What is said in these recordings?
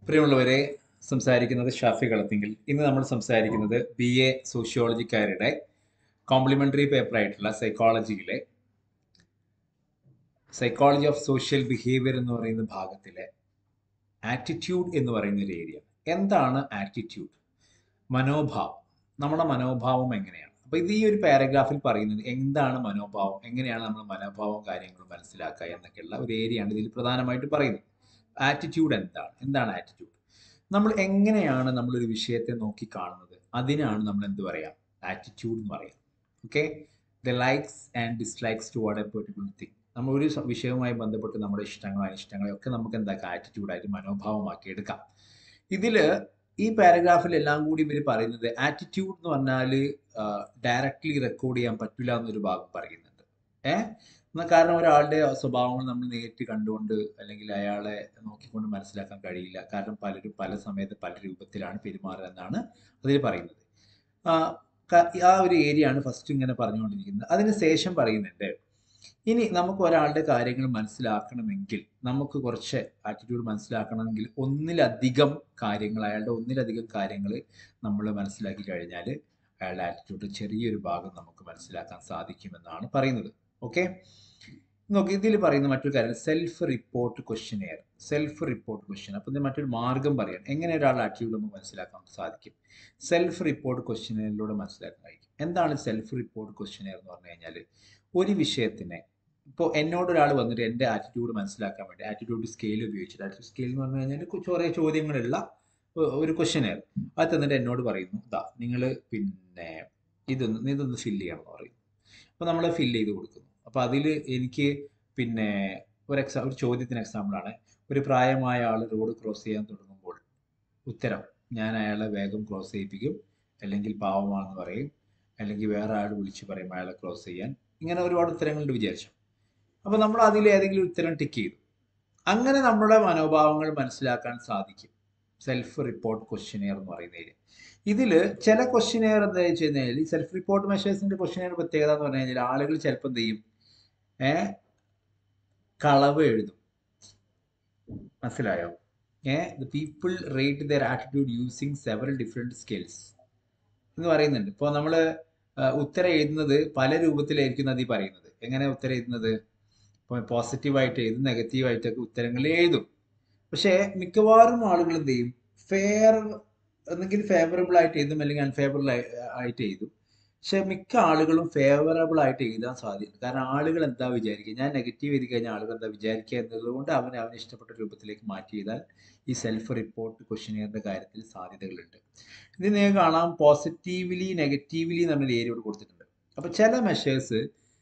പ്രിയമുള്ളവരെ സംസാരിക്കുന്നത് ഷാഫി കളത്തിങ്കിൽ ഇന്ന് നമ്മൾ സംസാരിക്കുന്നത് ബി എ സോഷ്യോളജിക്കാരുടെ കോംപ്ലിമെന്ററി പേപ്പർ ആയിട്ടുള്ള സൈക്കോളജിയിലെ സൈക്കോളജി ഓഫ് സോഷ്യൽ ബിഹേവിയർ എന്ന് പറയുന്ന ഭാഗത്തിലെ ആറ്റിറ്റ്യൂഡ് എന്ന് പറയുന്ന ഒരു ഏരിയ എന്താണ് ആറ്റിറ്റ്യൂഡ് മനോഭാവം നമ്മുടെ മനോഭാവം എങ്ങനെയാണ് അപ്പൊ ഇത് ഈ ഒരു പാരഗ്രാഫിൽ പറയുന്നത് എന്താണ് മനോഭാവം എങ്ങനെയാണ് നമ്മൾ മനോഭാവം കാര്യങ്ങൾ മനസ്സിലാക്കുക എന്നൊക്കെയുള്ള ഒരു ഏരിയയാണ് ഇതിൽ പ്രധാനമായിട്ട് പറയുന്നത് ആറ്റിറ്റ്യൂഡ് എന്താണ് എന്താണ് ആറ്റിറ്റ്യൂഡ് നമ്മൾ എങ്ങനെയാണ് നമ്മളൊരു വിഷയത്തെ നോക്കി കാണുന്നത് അതിനാണ് നമ്മൾ എന്ത് പറയാം ആറ്റിറ്റ്യൂഡ് എന്ന് പറയാം okay the likes and dislikes to what a particular thing നമ്മൾ ഒരു സ- വിഷയവുമായി ബന്ധപ്പെട്ട് നമ്മുടെ ഇഷ്ടങ്ങളോ അനിഷ്ടങ്ങളോ ഒക്കെ നമുക്ക് എന്താക്കാം ആറ്റിറ്റ്യൂഡായിട്ട് മനോഭാവമാക്കി എടുക്കാം ഇതിൽ ഈ പാരഗ്രാഫിൽ എല്ലാം കൂടി ഇവർ പറയുന്നത് ആറ്റിറ്റ്യൂഡ് എന്ന് പറഞ്ഞാൽ ഡയറക്റ്റ്ലി റെക്കോർഡ് ചെയ്യാൻ പറ്റില്ല എന്നൊരു ഭാഗം പറയുന്നുണ്ട് ഏഹ് എന്നാൽ കാരണം ഒരാളുടെ സ്വഭാവങ്ങൾ നമ്മൾ നേരിട്ട് കണ്ടുകൊണ്ട് അല്ലെങ്കിൽ അയാളെ നോക്കിക്കൊണ്ട് മനസ്സിലാക്കാൻ കഴിയില്ല കാരണം പലരും പല സമയത്ത് പല രൂപത്തിലാണ് പെരുമാറുക എന്നാണ് അതിൽ പറയുന്നത് ആ, ക- ആ ഒരു ഏരിയ ആണ് ഫസ്റ്റ് ഇങ്ങനെ പറഞ്ഞുകൊണ്ടിരിക്കുന്നത് അതിന് ശേഷം പറയുന്നുണ്ട് ഇനി നമുക്ക് ഒരാളുടെ കാര്യങ്ങൾ മനസ്സിലാക്കണമെങ്കിൽ നമുക്ക് കുറച്ച് ആറ്റിറ്റ്യൂഡ് മനസ്സിലാക്കണമെങ്കിൽ ഒന്നിലധികം കാര്യങ്ങൾ അയാളുടെ ഒന്നിലധികം കാര്യങ്ങൾ നമ്മൾ മനസ്സിലാക്കി കഴിഞ്ഞാൽ അയാളുടെ ആറ്റിറ്റ്യൂഡ് ചെറിയൊരു ഭാഗം നമുക്ക് മനസ്സിലാക്കാൻ സാധിക്കുമെന്നാണ് പറയുന്നത് ഓക്കെ നോക്കി ഇതിൽ പറയുന്ന മറ്റൊരു കാര്യം self report questionnaire self report question അപ്പം ഇത് മറ്റൊരു മാർഗം പറയാൻ എങ്ങനെ ഒരാളുടെ ആറ്റിറ്റ്യൂഡ് നമുക്ക് മനസ്സിലാക്കാൻ സാധിക്കും സെൽഫ് റിപ്പോർട്ട് ക്വസ്റ്റ്യനെയറിലൂടെ മനസ്സിലാക്കാൻ കഴിയും എന്താണ് സെൽഫ് റിപ്പോർട്ട് ക്വസ്റ്റ്യനെയർ എന്ന് പറഞ്ഞു കഴിഞ്ഞാൽ ഒരു വിഷയത്തിനെ ഇപ്പോൾ എന്നോട് ഒരാൾ വന്നിട്ട് എൻ്റെ ആറ്റിറ്റ്യൂഡ് മനസ്സിലാക്കാൻ വേണ്ടി ആറ്റിറ്റ്യൂഡ് സ്കെയിൽ ഉപയോഗിച്ചിട്ട് ആറ്റിറ്റ്യൂഡ് സ്കെയിൽ എന്ന് പറഞ്ഞു കഴിഞ്ഞാൽ കുറേ ചോദ്യങ്ങളുള്ള ഒ- ഒരു ക്വസ്റ്റ്യനെയർ അത് തന്നിട്ട് എന്നോട് പറയുന്നു ഇതാ നിങ്ങൾ പിന്നെ ഇതൊന്ന് ഇതൊന്ന് ഫില്ല് ചെയ്യണം എന്ന് പറയും അപ്പോൾ നമ്മൾ ഫില്ല് ചെയ്ത് കൊടുക്കുന്നു അപ്പോൾ അതിൽ എനിക്ക് പിന്നെ ഒരു എക്സാ ഒരു ചോദ്യത്തിന് എക്സാമ്പിളാണ് ഒരു പ്രായമായ ആൾ റോഡ് ക്രോസ് ചെയ്യാൻ തുടങ്ങുമ്പോൾ ഉത്തരം ഞാൻ അയാളെ വേഗം ക്രോസ് ചെയ്യിപ്പിക്കും അല്ലെങ്കിൽ പാവമാണെന്ന് പറയും അല്ലെങ്കിൽ വേറെ ആൾ വിളിച്ച് പറയും അയാളെ ക്രോസ് ചെയ്യാൻ ഇങ്ങനെ ഒരുപാട് ഉത്തരങ്ങളുണ്ട് വിചാരിച്ചു അപ്പോൾ നമ്മൾ അതിൽ ഏതെങ്കിലും ഉത്തരം ടിക്ക് ചെയ്തു അങ്ങനെ നമ്മുടെ മനോഭാവങ്ങൾ മനസ്സിലാക്കാൻ സാധിക്കും സെൽഫ് റിപ്പോർട്ട് ക്വസ്റ്റ്യനെയർ എന്ന് പറയുന്നതിൽ ഇതിൽ ചില ക്വസ്റ്റ്യനെയർ എന്താ വെച്ച് കഴിഞ്ഞാൽ ഈ സെൽഫ് റിപ്പോർട്ട് മെഷേഴ്സിന്റെ ക്വസ്റ്റ്യനെയർ പ്രത്യേകത എന്ന് പറഞ്ഞു കഴിഞ്ഞാൽ ആളുകൾ ചിലപ്പോൾ എന്ത് ചെയ്യും ഏ കളവ് എഴുതും മനസ്സിലായോ uh the people rate their attitude using several different skills എന്ന് പറയുന്നുണ്ട് ഇപ്പോൾ നമ്മൾ ഉത്തരം എഴുതുന്നത് പല രൂപത്തിലായിരിക്കും അത് ഈ പറയുന്നത് എങ്ങനെ ഉത്തരം എഴുതുന്നത് ഇപ്പോൾ പോസിറ്റീവായിട്ട് എഴുതും നെഗറ്റീവായിട്ടൊക്കെ ഉത്തരങ്ങൾ എഴുതും പക്ഷേ മിക്കവാറും ആളുകൾ എന്ത് ചെയ്യും ഫെയർ ഒന്നെങ്കിൽ ഫേവറബിൾ ആയിട്ട് എഴുതും അല്ലെങ്കിൽ അൺഫേവറബിൾ ആയിട്ട് എഴുതും പക്ഷെ മിക്ക ആളുകളും ഫേവറബിൾ ആയിട്ട് എഴുതാൻ സാധ്യത കാരണം ആളുകൾ എന്താ വിചാരിക്കുക ഞാൻ നെഗറ്റീവ് എഴുതി കഴിഞ്ഞാൽ ആളുകൾ എന്താ വിചാരിക്കുക എന്നതുകൊണ്ട് അവൻ അവന് ഇഷ്ടപ്പെട്ട രൂപത്തിലേക്ക് മാറ്റി ചെയ്താൽ ഈ സെൽഫ് റിപ്പോർട്ട് ക്വസ്റ്റ്യനിയറിന്റെ കാര്യത്തിൽ സാധ്യതകളുണ്ട് ഇത് നിങ്ങൾക്ക് കാണാം പോസിറ്റീവ്ലി നെഗറ്റീവ്ലി എന്ന് പറഞ്ഞൊരു ഏരിയ ഇവിടെ കൊടുത്തിട്ടുണ്ട് അപ്പോൾ ചില മെഷേഴ്സ്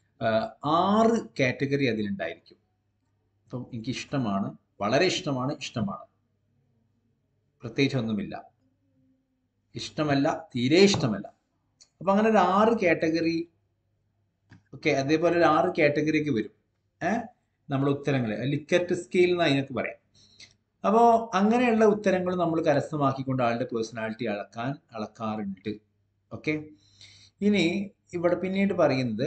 ആറ് കാറ്റഗറി അതിലുണ്ടായിരിക്കും ഇപ്പം എനിക്ക് ഇഷ്ടമാണ് വളരെ ഇഷ്ടമാണ് ഇഷ്ടമാണ് പ്രത്യേകിച്ച് ഒന്നുമില്ല ഇഷ്ടമല്ല തീരെ ഇഷ്ടമല്ല അപ്പൊ അങ്ങനെ ഒരു ആറ് കാറ്റഗറി ഓക്കെ അതേപോലെ ഒരു ആറ് കാറ്റഗറിക്ക് വരും ഏഹ് നമ്മുടെ ഉത്തരങ്ങൾ ലിക്കറ്റ് സ്കെയിൽ എന്ന് അതിനൊക്കെ പറയാം അപ്പോൾ അങ്ങനെയുള്ള ഉത്തരങ്ങൾ നമ്മൾ കരസ്ഥമാക്കിക്കൊണ്ട് ആളുടെ പേഴ്സണാലിറ്റി അളക്കാൻ അളക്കാറുണ്ട് ഓക്കെ ഇനി ഇവിടെ പിന്നീട് പറയുന്നത്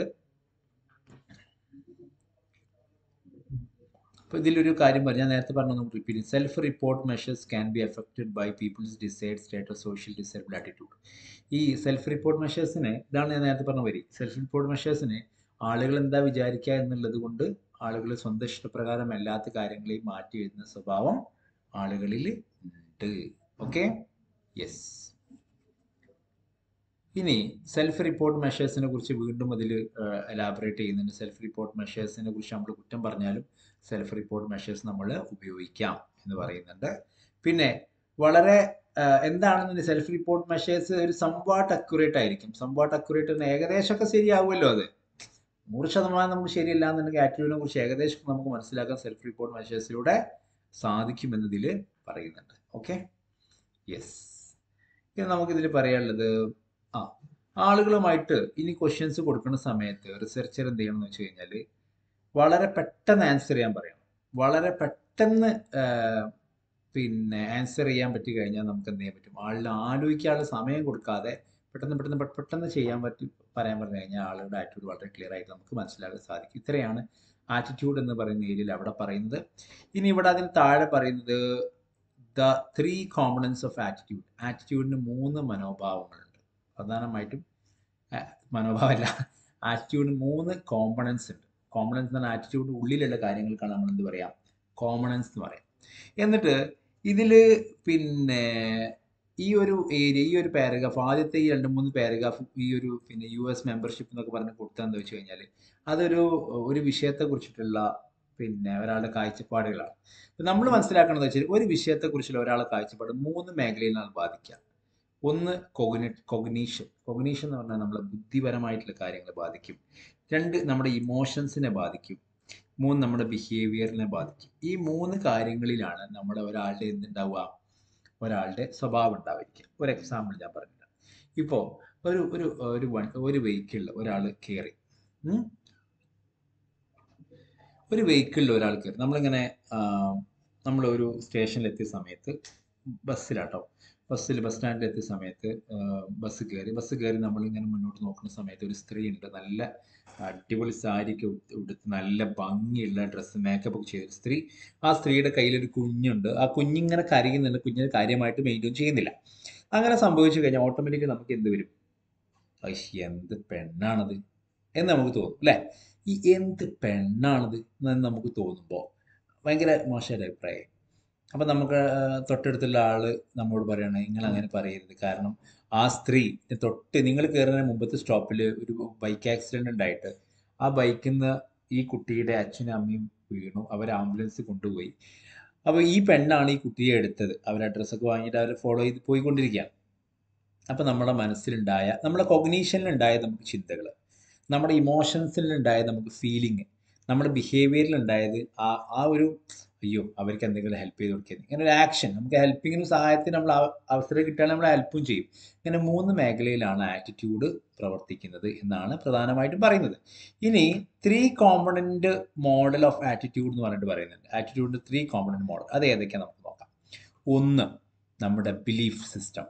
അപ്പോൾ ഇതിലൊരു കാര്യം പറഞ്ഞു ഞാൻ നേരത്തെ പറഞ്ഞു നമുക്ക് repeat self report measures can be affected by people's decide status social disable attitude ഈ സെൽഫ് റിപ്പോർട്ട് മെഷേഴ്സിനെ ഇതാണ് ഞാൻ നേരത്തെ പറഞ്ഞ വരി സെൽഫ് റിപ്പോർട്ട് മെഷേഴ്സിനെ ആളുകൾ എന്താ വിചാരിക്കുക എന്നുള്ളത് കൊണ്ട് ആളുകൾ സ്വന്തം ഇഷ്ടപ്രകാരം അല്ലാത്ത കാര്യങ്ങളെയും മാറ്റി എഴുതുന്ന സ്വഭാവം ആളുകളിൽ ഉണ്ട് ഓക്കെ യെസ് ഇനി സെൽഫ് റിപ്പോർട്ട് മെഷേഴ്സിനെ കുറിച്ച് വീണ്ടും അതിൽ എലാബറേറ്റ് ചെയ്യുന്നുണ്ട് സെൽഫ് റിപ്പോർട്ട് മെഷേഴ്സിനെ കുറിച്ച് നമ്മൾ കുറ്റം പറഞ്ഞാലും സെൽഫ് റിപ്പോർട്ട് മെഷേഴ്സ് നമ്മൾ ഉപയോഗിക്കാം എന്ന് പറയുന്നുണ്ട് പിന്നെ വളരെ ആഹ്, എന്താണെന്ന് സെൽഫ് റിപ്പോർട്ട് മെഷേഴ്സ് ഒരു സംവാട്ട് അക്യുറേറ്റ് ആയിരിക്കും സംവാട്ട് അക്യുറേറ്റ് ഏകദേശമൊക്കെ ശരിയാവുമല്ലോ അത് നൂറ് ശതമാനം നമുക്ക് ശരിയല്ല എന്നുണ്ടെങ്കിൽ ആറ്റിറ്റ്യൂഡിനെ കുറിച്ച് ഏകദേശം നമുക്ക് മനസ്സിലാക്കാൻ സെൽഫ് റിപ്പോർട്ട് മെഷേഴ്സിലൂടെ സാധിക്കുമെന്നതിൽ പറയുന്നുണ്ട് ഓക്കെ യെസ് ഇനി നമുക്കിതിൽ പറയാനുള്ളത് ആ ആളുകളുമായിട്ട് ഇനി ക്വസ്റ്റ്യൻസ് കൊടുക്കുന്ന സമയത്ത് റിസർച്ചർ എന്ത് ചെയ്യണം എന്ന് വെച്ച് കഴിഞ്ഞാൽ വളരെ പെട്ടെന്ന് ആൻസർ ചെയ്യാൻ പറയണം വളരെ പെട്ടെന്ന് ആഹ്, പിന്നെ ആൻസർ ചെയ്യാൻ പറ്റി കഴിഞ്ഞാൽ നമുക്ക് എന്ത് ചെയ്യാൻ പറ്റും ആളിന് ആലോചിക്കാനുള്ള സമയം കൊടുക്കാതെ പെട്ടെന്ന് പെട്ടെന്ന് പെ- പെട്ടെന്ന് ചെയ്യാൻ പറ്റി പറയാൻ പറഞ്ഞു കഴിഞ്ഞാൽ ആളുടെ ആറ്റിറ്റ്യൂഡ് വളരെ ക്ലിയർ ആയിട്ട് നമുക്ക് മനസ്സിലാക്കാൻ സാധിക്കും ഇത്രയാണ് ആറ്റിറ്റ്യൂഡ് എന്ന് പറയുന്ന ഏരിയയിൽ അവിടെ പറയുന്നത് ഇനി ഇവിടെ അതിന് താഴെ പറയുന്നത് the three components of attitude ആറ്റിറ്റ്യൂഡിന് മൂന്ന് മനോഭാവങ്ങളുണ്ട് പ്രധാനമായിട്ടും ആ, മനോഭാവമല്ല ആറ്റിറ്റ്യൂഡിന് മൂന്ന് കോമ്പണൻസ് ഉണ്ട് കോമ്പണൻസ് എന്ന് പറഞ്ഞാൽ ആറ്റിറ്റ്യൂഡ് ഉള്ളിലുള്ള കാര്യങ്ങൾക്കാണ് നമ്മൾ എന്ത് പറയാം കോമ്പണൻസ് എന്ന് പറയാം എന്നിട്ട് ഇതിൽ പിന്നെ ഈ ഒരു ഏരിയ ഈ ഒരു പാരഗ്രാഫ് ആദ്യത്തെ ഈ രണ്ട് മൂന്ന് പാരഗ്രാഫ് ഈ ഒരു പിന്നെ യു എസ് മെമ്പർഷിപ്പ് എന്നൊക്കെ പറഞ്ഞ് കൊടുത്തതെന്ന് വെച്ച് കഴിഞ്ഞാൽ അതൊരു ഒരു വിഷയത്തെ കുറിച്ചിട്ടുള്ള പിന്നെ ഒരാളുടെ കാഴ്ചപ്പാടുകളാണ് ഇപ്പം നമ്മൾ മനസ്സിലാക്കണമെന്ന് വെച്ചാൽ ഒരു വിഷയത്തെക്കുറിച്ചുള്ള ഒരാളുടെ കാഴ്ചപ്പാട് മൂന്ന് മേഖലയിലാണ് ബാധിക്കുക ഒന്ന് കൊഗ്നി കൊഗ്നീഷൻ കൊഗ്നീഷൻ എന്ന് പറഞ്ഞാൽ നമ്മളെ ബുദ്ധിപരമായിട്ടുള്ള കാര്യങ്ങളെ ബാധിക്കും രണ്ട് നമ്മുടെ ഇമോഷൻസിനെ ബാധിക്കും മൂന്ന് നമ്മുടെ ബിഹേവിയറിനെ ബാധിക്കും ഈ മൂന്ന് കാര്യങ്ങളിലാണ് നമ്മുടെ ഒരാളുടെ എന്തുണ്ടാവുക ഒരാളുടെ സ്വഭാവം ഉണ്ടാവുക ഒരു എക്സാമ്പിൾ ഞാൻ പറഞ്ഞില്ല ഇപ്പോൾ ഒരു ഒരു ഒരു വൺ ഒരു വെഹിക്കിളിൽ ഒരാൾ കയറി ഉം? ഒരു വെഹിക്കിളിൽ ഒരാൾ കയറി നമ്മളിങ്ങനെ നമ്മൾ ഒരു സ്റ്റേഷനിൽ എത്തിയ സമയത്ത് ബസ്സിലാട്ടോ ബസ്സിൽ ബസ് സ്റ്റാൻഡിൽ എത്തിയ സമയത്ത് ആ, ബസ് കയറി ബസ് കയറി നമ്മളിങ്ങനെ മുന്നോട്ട് നോക്കുന്ന സമയത്ത് ഒരു സ്ത്രീ ഉണ്ട് നല്ല അടിപൊളി സാരിയൊക്കെ ഉടുത്ത് ഉടുത്ത് നല്ല ഭംഗിയുള്ള ഡ്രസ്സ് മേക്കപ്പ് ഒക്കെ ചെയ്ത സ്ത്രീ ആ സ്ത്രീയുടെ കയ്യിലൊരു കുഞ്ഞുണ്ട് ആ കുഞ്ഞിങ്ങനെ കരയുന്നുണ്ട് കുഞ്ഞിനെ കാര്യമായിട്ട് മെയിൻറ്റെയിൻ ചെയ്യുന്നില്ല അങ്ങനെ സംഭവിച്ചു കഴിഞ്ഞാൽ ഓട്ടോമാറ്റിക്കലി നമുക്ക് എന്ത് വരും ഐശ് എന്ത് പെണ്ണാണത് എന്ന് നമുക്ക് തോന്നും അല്ലേ ഈ എന്ത് പെണ്ണാണത് എന്ന് നമുക്ക് തോന്നുമ്പോൾ ഭയങ്കര മോശമായ അഭിപ്രായം അപ്പം നമുക്ക് ആ, തൊട്ടടുത്തുള്ള ആള് നമ്മോട് പറയണേ നിങ്ങൾ അങ്ങനെ പറയരുത് കാരണം ആ സ്ത്രീ തൊട്ട് നിങ്ങൾ കയറുന്നതിന് മുമ്പത്തെ സ്റ്റോപ്പിൽ ഒരു ബൈക്ക് ആക്സിഡന്റ് ഉണ്ടായിട്ട് ആ ബൈക്കിൽ നിന്ന് ഈ കുട്ടിയുടെ അച്ഛനും അമ്മയും വീണു അവർ ആംബുലൻസ് കൊണ്ടുപോയി അപ്പോൾ ഈ പെണ്ണാണ് ഈ കുട്ടിയെ എടുത്തത് അവർ അഡ്രസ്സൊക്കെ വാങ്ങിയിട്ട് അവർ ഫോളോ ചെയ്ത് പോയിക്കൊണ്ടിരിക്കുകയാണ് അപ്പോൾ നമ്മുടെ മനസ്സിലുണ്ടായ നമ്മുടെ കൊഗ്നീഷനിലുണ്ടായ നമുക്ക് ചിന്തകൾ നമ്മുടെ ഇമോഷൻസിലുണ്ടായ നമുക്ക് ഫീലിംഗ് നമ്മുടെ ബിഹേവിയറിൽ ഉണ്ടായത് ആ ആ ഒരു അയ്യോ അവർക്ക് എന്തെങ്കിലും ഹെൽപ്പ് ചെയ്ത് കൊടുക്കുന്നത് ഇങ്ങനെ ഒരു ആക്ഷൻ നമുക്ക് ഹെൽപ്പിങ്ങിനും സഹായത്തിന് നമ്മൾ അവ- അവസരം കിട്ടിയാൽ നമ്മൾ ഹെൽപ്പും ചെയ്യും ഇങ്ങനെ മൂന്ന് മേഖലയിലാണ് ആറ്റിറ്റ്യൂഡ് പ്രവർത്തിക്കുന്നത് എന്നാണ് പ്രധാനമായിട്ടും പറയുന്നത് ഇനി three component model of attitude എന്ന് പറഞ്ഞിട്ട് പറയുന്നുണ്ട് ആറ്റിറ്റ്യൂഡിന്റെ ത്രീ കോമ്പണന്റ് മോഡൽ അത് ഏതൊക്കെയാണ് നമുക്ക് നോക്കാം ഒന്ന് നമ്മുടെ belief system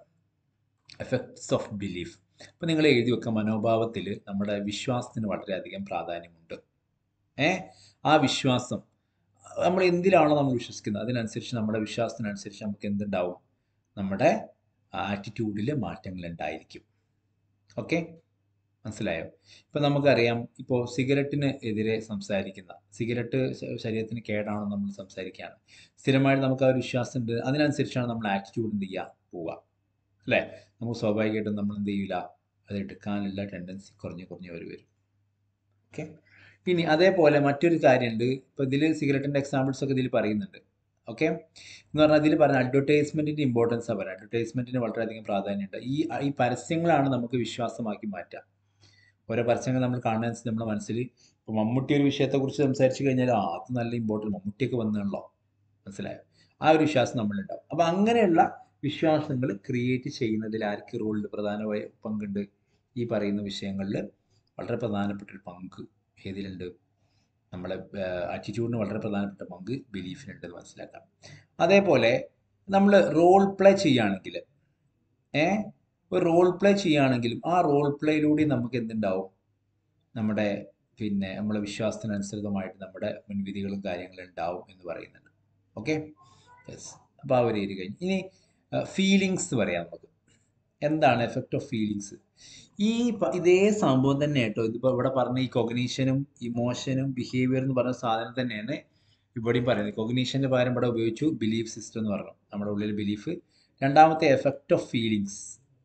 effects of belief അപ്പോൾ നിങ്ങൾ എഴുതി വെക്കുക മനോഭാവത്തിൽ നമ്മുടെ വിശ്വാസത്തിന് വളരെയധികം പ്രാധാന്യമുണ്ട് ഏ ആ വിശ്വാസം നമ്മൾ എന്തിലാണോ നമ്മൾ വിശ്വസിക്കുന്നത് അതിനനുസരിച്ച് നമ്മുടെ വിശ്വാസത്തിനനുസരിച്ച് നമുക്ക് എന്തുണ്ടാവും നമ്മുടെ ആറ്റിറ്റ്യൂഡിൽ മാറ്റങ്ങൾ ഉണ്ടായിരിക്കും ഓക്കെ മനസ്സിലായോ ഇപ്പം നമുക്കറിയാം ഇപ്പോൾ സിഗരറ്റിന് എതിരെ സംസാരിക്കുന്ന സിഗരറ്റ് ശ- ശരീരത്തിന് കേടാണെന്ന് നമ്മൾ സംസാരിക്കുകയാണ് സ്ഥിരമായിട്ട് നമുക്ക് ആ ഒരു വിശ്വാസം ഉണ്ട് അതിനനുസരിച്ചാണ് നമ്മൾ ആറ്റിറ്റ്യൂഡ് എന്ത് ചെയ്യുക പോവുക അല്ലേ നമുക്ക് സ്വാഭാവികമായിട്ടും നമ്മൾ എന്ത് ചെയ്യില്ല അത് എടുക്കാനുള്ള ടെൻഡൻസി കുറഞ്ഞ് കുറഞ്ഞ് വരും വരും ഓക്കെ ഇനി അതേപോലെ മറ്റൊരു കാര്യമുണ്ട് ഇപ്പോൾ ഇതിൽ സിഗരറ്റിൻ്റെ എക്സാമ്പിൾസ് ഒക്കെ ഇതിൽ പറയുന്നുണ്ട് ഓക്കെ എന്ന് പറഞ്ഞാൽ ഇതിൽ പറഞ്ഞ അഡ്വർടൈസ്മെൻറ്റിൻ്റെ ഇമ്പോർട്ടൻസ് ആണ് പറയുന്നത് അഡ്വർടൈസ്മെൻറ്റിന് വളരെയധികം പ്രാധാന്യമുണ്ട് ഈ ഈ പരസ്യങ്ങളാണ് നമുക്ക് വിശ്വാസമാക്കി മാറ്റുക ഓരോ പരസ്യങ്ങൾ നമ്മൾ കാണുന്നതനുസരിച്ച് നമ്മുടെ മനസ്സിൽ ഇപ്പോൾ മമ്മൂട്ടി ഒരു വിഷയത്തെക്കുറിച്ച് സംസാരിച്ച് കഴിഞ്ഞാൽ ആ അത് നല്ല ഇമ്പോർട്ടൻറ്റ് മമ്മൂട്ടിയൊക്കെ വന്നാണല്ലോ മനസ്സിലായോ ആ ഒരു വിശ്വാസം നമ്മളുണ്ടാവും അപ്പോൾ അങ്ങനെയുള്ള വിശ്വാസങ്ങൾ ക്രിയേറ്റ് ചെയ്യുന്നതിൽ ആർക്ക് റോളിൽ പ്രധാനമായ പങ്കുണ്ട് ഈ പറയുന്ന വിഷയങ്ങളിൽ വളരെ പ്രധാനപ്പെട്ട ഒരു പങ്ക് ഏതിലുണ്ട് നമ്മളെ ആറ്റിറ്റ്യൂഡിന് വളരെ പ്രധാനപ്പെട്ട പങ്ക് ബിലീഫിനുണ്ട് എന്ന് മനസ്സിലാക്കാം അതേപോലെ നമ്മൾ റോൾ പ്ലേ ചെയ്യുകയാണെങ്കിൽ ഏ ഒരു റോൾ പ്ലേ ചെയ്യുകയാണെങ്കിലും ആ റോൾ പ്ലേയിലൂടെ നമുക്ക് എന്തുണ്ടാവും നമ്മുടെ പിന്നെ നമ്മളെ വിശ്വാസത്തിനനുസൃതമായിട്ട് നമ്മുടെ മുൻവിധികളും കാര്യങ്ങളും ഉണ്ടാവും എന്ന് പറയുന്നുണ്ട് ഓക്കെ യെസ് അപ്പോൾ ആ ഒരു ഏരിയ കഴിഞ്ഞു ഇനി ഫീലിങ്സ് പറയാം നമുക്ക് എന്താണ് എഫക്റ്റ് ഓഫ് ഫീലിങ്സ് ഈ പ- ഇതേ സംഭവം തന്നെ കേട്ടോ ഇതിപ്പോൾ ഇവിടെ പറഞ്ഞ ഈ കൊഗ്നീഷനും ഇമോഷനും ബിഹേവിയർ എന്ന് പറഞ്ഞ സാധനം തന്നെയാണ് ഇവിടെയും പറയുന്നത് കൊഗ്നീഷൻ്റെ പകരം ഇവിടെ ഉപയോഗിച്ചു ബിലീഫ് സിസ്റ്റം എന്ന് പറഞ്ഞു നമ്മുടെ ഉള്ളിൽ ബിലീഫ് രണ്ടാമത്തെ എഫക്റ്റ് ഓഫ് ഫീലിങ്സ്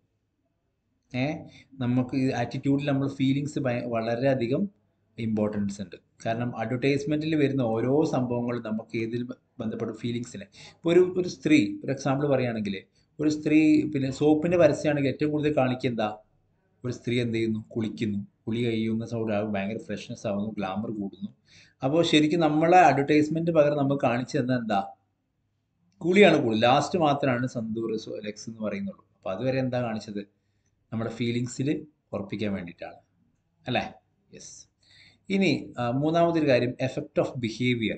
ഏ നമുക്ക് ആറ്റിറ്റ്യൂഡിൽ നമ്മൾ ഫീലിങ്സ് വളരെയധികം ഇമ്പോർട്ടൻസ് ഉണ്ട് കാരണം അഡ്വർടൈസ്മെൻറ്റിൽ വരുന്ന ഓരോ സംഭവങ്ങളും നമുക്ക് ഏതിൽ ബ- ബന്ധപ്പെട്ട ഫീലിങ്സിനെ ഇപ്പോൾ ഒരു ഒരു സ്ത്രീ ഒരു എക്സാമ്പിൾ പറയുകയാണെങ്കിൽ ഒരു സ്ത്രീ പിന്നെ സോപ്പിൻ്റെ പരസ്യമാണെങ്കിൽ ഏറ്റവും കൂടുതൽ കാണിക്കുക എന്താ ഒരു സ്ത്രീ എന്ത് ചെയ്യുന്നു കുളിക്കുന്നു കുളി കഴിയുന്ന സമയത്ത് ഭയങ്കര ഫ്രഷ്നെസ് ആവുന്നു ഗ്ലാമർ കൂടുന്നു അപ്പോൾ ശരിക്കും നമ്മളെ അഡ്വർടൈസ്മെൻറ്റ് പകരം നമ്മൾ കാണിച്ചു തന്നത് എന്താ കുളിയാണ് കൂടുതൽ ലാസ്റ്റ് മാത്രമാണ് സന്തൂർ ലെക്സ് എന്ന് പറയുന്നുള്ളൂ അപ്പോൾ അതുവരെ എന്താ കാണിച്ചത് നമ്മുടെ ഫീലിങ്സിൽ ഉറപ്പിക്കാൻ വേണ്ടിയിട്ടാണ് അല്ലേ യെസ് ഇനി ആ, മൂന്നാമതൊരു കാര്യം എഫക്റ്റ് ഓഫ് ബിഹേവിയർ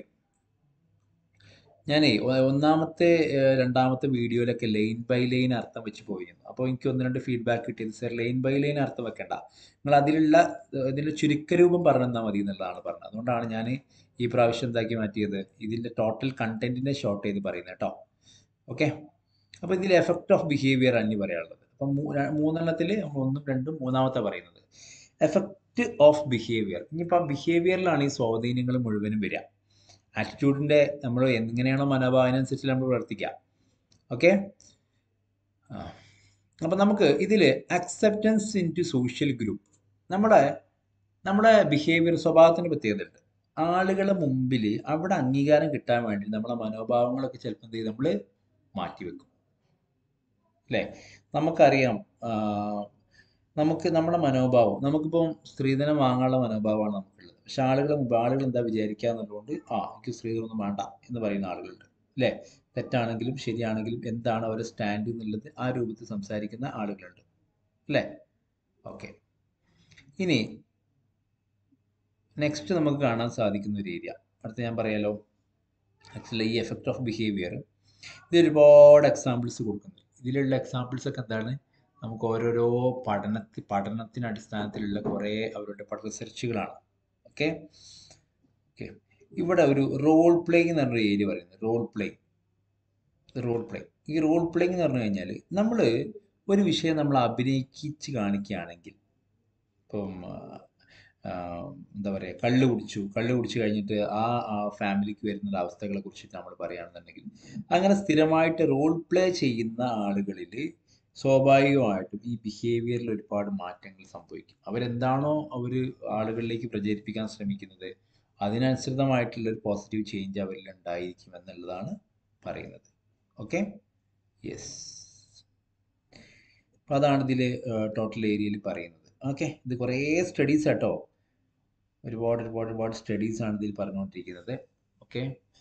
ഞാനേ ഒ- ഒന്നാമത്തെ ഏ, രണ്ടാമത്തെ വീഡിയോയിലൊക്കെ ലൈൻ ബൈ ലൈൻ അർത്ഥം വെച്ച് പോയിരുന്നു അപ്പോൾ എനിക്ക് ഒന്ന് രണ്ട് ഫീഡ്ബാക്ക് കിട്ടിയത് സർ ലൈൻ ബൈ ലൈൻ അർത്ഥം വെക്കണ്ട നിങ്ങൾ അതിലുള്ള ഏ, ഇതിൻ്റെ ചുരുക്കരൂപം പറഞ്ഞു തന്നാൽ മതി എന്നുള്ളതാണ് പറഞ്ഞത് അതുകൊണ്ടാണ് ഞാൻ ഈ പ്രാവശ്യം എന്താക്കി മാറ്റിയത് ഇതിൻ്റെ ടോട്ടൽ കണ്ടന്റിനെ ഷോർട്ട് ചെയ്ത് പറയുന്നത് കേട്ടോ ഓക്കെ അപ്പോൾ ഇതിൽ എഫക്റ്റ് ഓഫ് ബിഹേവിയർ ആണ് ഇനി പറയാനുള്ളത് അപ്പം മൂന്നെണ്ണത്തിൽ നമ്മൾ ഒന്നും രണ്ടും മൂന്നാമത്തെ പറയുന്നത് എഫക്റ്റ് ഓഫ് ബിഹേവിയർ ഇനിയിപ്പോൾ ബിഹേവിയറിലാണ് ഈ സ്വാധീനങ്ങൾ മുഴുവനും വരിക ആറ്റിറ്റ്യൂഡിൻ്റെ നമ്മൾ എങ്ങനെയാണോ മനോഭാവം അതിനനുസരിച്ച് നമ്മൾ പ്രവർത്തിക്കുക ഓക്കെ അപ്പം നമുക്ക് ഇതിൽ acceptance in to social group നമ്മുടെ നമ്മുടെ ബിഹേവിയർ സ്വഭാവത്തിൻ്റെ പ്രത്യേകത ഉണ്ട് ആളുകളുടെ മുമ്പിൽ അവിടെ അംഗീകാരം കിട്ടാൻ വേണ്ടി നമ്മളെ മനോഭാവങ്ങളൊക്കെ ചിലപ്പോൾ എന്ത് ചെയ്യും നമ്മൾ മാറ്റിവെക്കും അല്ലേ നമുക്കറിയാം ആ, നമുക്ക് നമ്മുടെ മനോഭാവം നമുക്കിപ്പം സ്ത്രീധനം വാങ്ങാനുള്ള മനോഭാവമാണ് നമുക്കുള്ളത് പക്ഷെ ആളുകളെ മുമ്പ് ആളുകൾ എന്താ വിചാരിക്കുക എന്നുള്ളതുകൊണ്ട് ആ എനിക്ക് സ്ത്രീധനമൊന്നും വേണ്ട എന്ന് പറയുന്ന ആളുകളുണ്ട് അല്ലേ തെറ്റാണെങ്കിലും ശരിയാണെങ്കിലും എന്താണ് അവരുടെ സ്റ്റാൻഡ് എന്നുള്ളത് ആ രൂപത്തിൽ സംസാരിക്കുന്ന ആളുകളുണ്ട് അല്ലേ ഓക്കെ ഇനി നെക്സ്റ്റ് നമുക്ക് കാണാൻ സാധിക്കുന്ന ഒരു ഏരിയ അടുത്ത ഞാൻ പറയാലോ ആക്ച്വലി ഈ എഫക്റ്റ് ഓഫ് ബിഹേവിയർ ഇത് ഒരുപാട് എക്സാമ്പിൾസ് കൊടുക്കുന്നുണ്ട് ഇതിലുള്ള എക്സാമ്പിൾസ് ഒക്കെ എന്താണ് നമുക്ക് ഓരോരോ പഠനത്തി പഠനത്തിന് അടിസ്ഥാനത്തിലുള്ള കുറേ അവരുടെ പഠന റിസർച്ചുകളാണ് ഓക്കെ ഓക്കെ ഇവിടെ ഒരു റോൾ പ്ലേയിങ് എന്ന് പറഞ്ഞൊരു ഏരിയ പറയുന്നത് റോൾ പ്ലേയിങ് റോൾ പ്ലേ ഈ റോൾ പ്ലേയിങ് എന്ന് പറഞ്ഞു കഴിഞ്ഞാൽ നമ്മൾ ഒരു വിഷയം നമ്മൾ അഭിനയിച്ച് കാണിക്കുകയാണെങ്കിൽ ഇപ്പം ആ, ആ, എന്താ പറയുക കള്ള് കുടിച്ചു കള്ള് കുടിച്ചു കഴിഞ്ഞിട്ട് ആ ആ ഫാമിലിക്ക് വരുന്ന അവസ്ഥകളെ കുറിച്ചിട്ട് നമ്മൾ പറയുകയാണെന്നുണ്ടെങ്കിൽ അങ്ങനെ സ്ഥിരമായിട്ട് റോൾ പ്ലേ ചെയ്യുന്ന ആളുകളിൽ സ്വാഭാവികമായിട്ടും ഈ ബിഹേവിയറിൽ ഒരുപാട് മാറ്റങ്ങൾ സംഭവിക്കും അവരെന്താണോ അവർ ആളുകളിലേക്ക് പ്രചരിപ്പിക്കാൻ ശ്രമിക്കുന്നത് അതിനനുസൃതമായിട്ടുള്ള ഒരു പോസിറ്റീവ് ചേഞ്ച് അവരിൽ ഉണ്ടായിരിക്കും എന്നുള്ളതാണ് പറയുന്നത് ഓക്കെ യെസ് അപ്പോൾ അതാണ് ഇതിൽ ടോട്ടൽ ഏരിയയിൽ പറയുന്നത് ഓക്കെ ഇത് കുറേ സ്റ്റഡീസ് കേട്ടോ ഒരുപാട് ഒരുപാട് ഒരുപാട് സ്റ്റഡീസ് ആണ് ഇതിൽ പറഞ്ഞുകൊണ്ടിരിക്കുന്നത് ഓക്കെ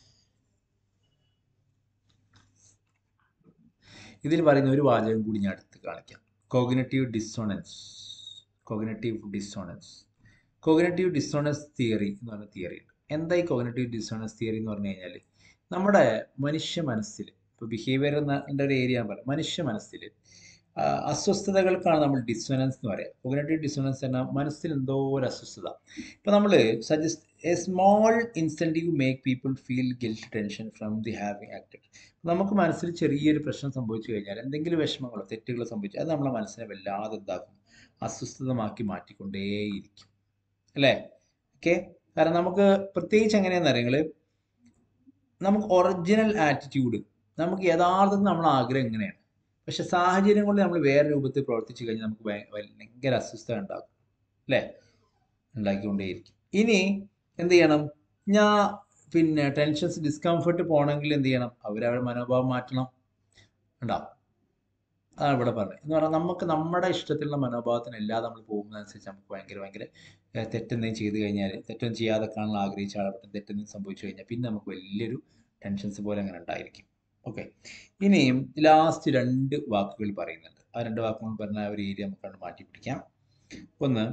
ഇതിൽ പറയുന്ന ഒരു വാചകം കൂടി ഞാൻ അടുത്ത് കാണിക്കാം cognitive dissonance cognitive dissonance cognitive dissonance theory എന്ന് പറഞ്ഞ തിയറി ഉണ്ട് എന്താ ഈ കോഗ്നറ്റീവ് ഡിസോണൻസ് തിയറി എന്ന് പറഞ്ഞു കഴിഞ്ഞാൽ നമ്മുടെ മനുഷ്യ മനസ്സിൽ ഇപ്പോൾ ബിഹേവിയർ എന്ന ഒരു ഏരിയ ഞാൻ പറയാം മനുഷ്യ മനസ്സിൽ ആ, അസ്വസ്ഥതകൾക്കാണ് നമ്മൾ ഡിസോനൻസ് എന്ന് പറയുക കോഗ്നറ്റീവ് ഡിസോനൻസ് എന്നാൽ മനസ്സിൽ എന്തോ ഒരു അസ്വസ്ഥത ഇപ്പോൾ നമ്മൾ suggest a small incentive make people feel guilt tension from the having acted നമുക്ക് മനസ്സിൽ ചെറിയൊരു പ്രശ്നം സംഭവിച്ചു കഴിഞ്ഞാൽ എന്തെങ്കിലും വിഷമങ്ങളോ തെറ്റുകളോ സംഭവിച്ചാൽ അത് നമ്മളെ മനസ്സിനെ വല്ലാതെ എന്താക്കും അസ്വസ്ഥതമാക്കി മാറ്റിക്കൊണ്ടേയിരിക്കും അല്ലേ ഓക്കെ കാരണം നമുക്ക് പ്രത്യേകിച്ച് എങ്ങനെയാണെന്ന് അറിയങ്ങൾ നമുക്ക് ഒറിജിനൽ ആറ്റിറ്റ്യൂഡ് നമുക്ക് യഥാർത്ഥത്തിൽ നമ്മുടെ ആഗ്രഹം എങ്ങനെയാണ് പക്ഷെ സാഹചര്യം കൊണ്ട് നമ്മൾ വേറെ രൂപത്തിൽ പ്രവർത്തിച്ചു കഴിഞ്ഞാൽ നമുക്ക് ഭയ- ഭയങ്കര അസ്വസ്ഥത ഉണ്ടാകും അല്ലേ ഉണ്ടാക്കിക്കൊണ്ടേയിരിക്കും ഇനി എന്ത് ചെയ്യണം ഞാൻ പിന്നെ ടെൻഷൻസ് ഡിസ്കംഫർട്ട് പോകണമെങ്കിൽ എന്ത് ചെയ്യണം അവരവരുടെ മനോഭാവം മാറ്റണം ഉണ്ടാവും അതാണ് ഇവിടെ പറഞ്ഞത് എന്ന് പറഞ്ഞാൽ നമുക്ക് നമ്മുടെ ഇഷ്ടത്തിലുള്ള മനോഭാവത്തിന് അല്ലാതെ നമ്മൾ പോകുന്നതനുസരിച്ച് നമുക്ക് ഭയങ്കര ഭയങ്കര ഏഹ്, തെറ്റെന്തെങ്കിലും ചെയ്ത് കഴിഞ്ഞാൽ തെറ്റൊന്നും ചെയ്യാതെ കാണാൻ ആഗ്രഹിച്ച ആളെ പെട്ടെന്ന് തെറ്റെന്തെങ്കിലും സംഭവിച്ചു കഴിഞ്ഞാൽ പിന്നെ നമുക്ക് വലിയൊരു ടെൻഷൻസ് പോലെ അങ്ങനെ ഉണ്ടായിരിക്കും ഓക്കെ ഇനിയും ലാസ്റ്റ് രണ്ട് വാക്കുകൾ പറയുന്നുണ്ട് ആ രണ്ട് വാക്കുകൾ പറഞ്ഞ ആ ഒരു ഏരിയ നമുക്കവിടെ മാറ്റി പിടിക്കാം ഒന്ന്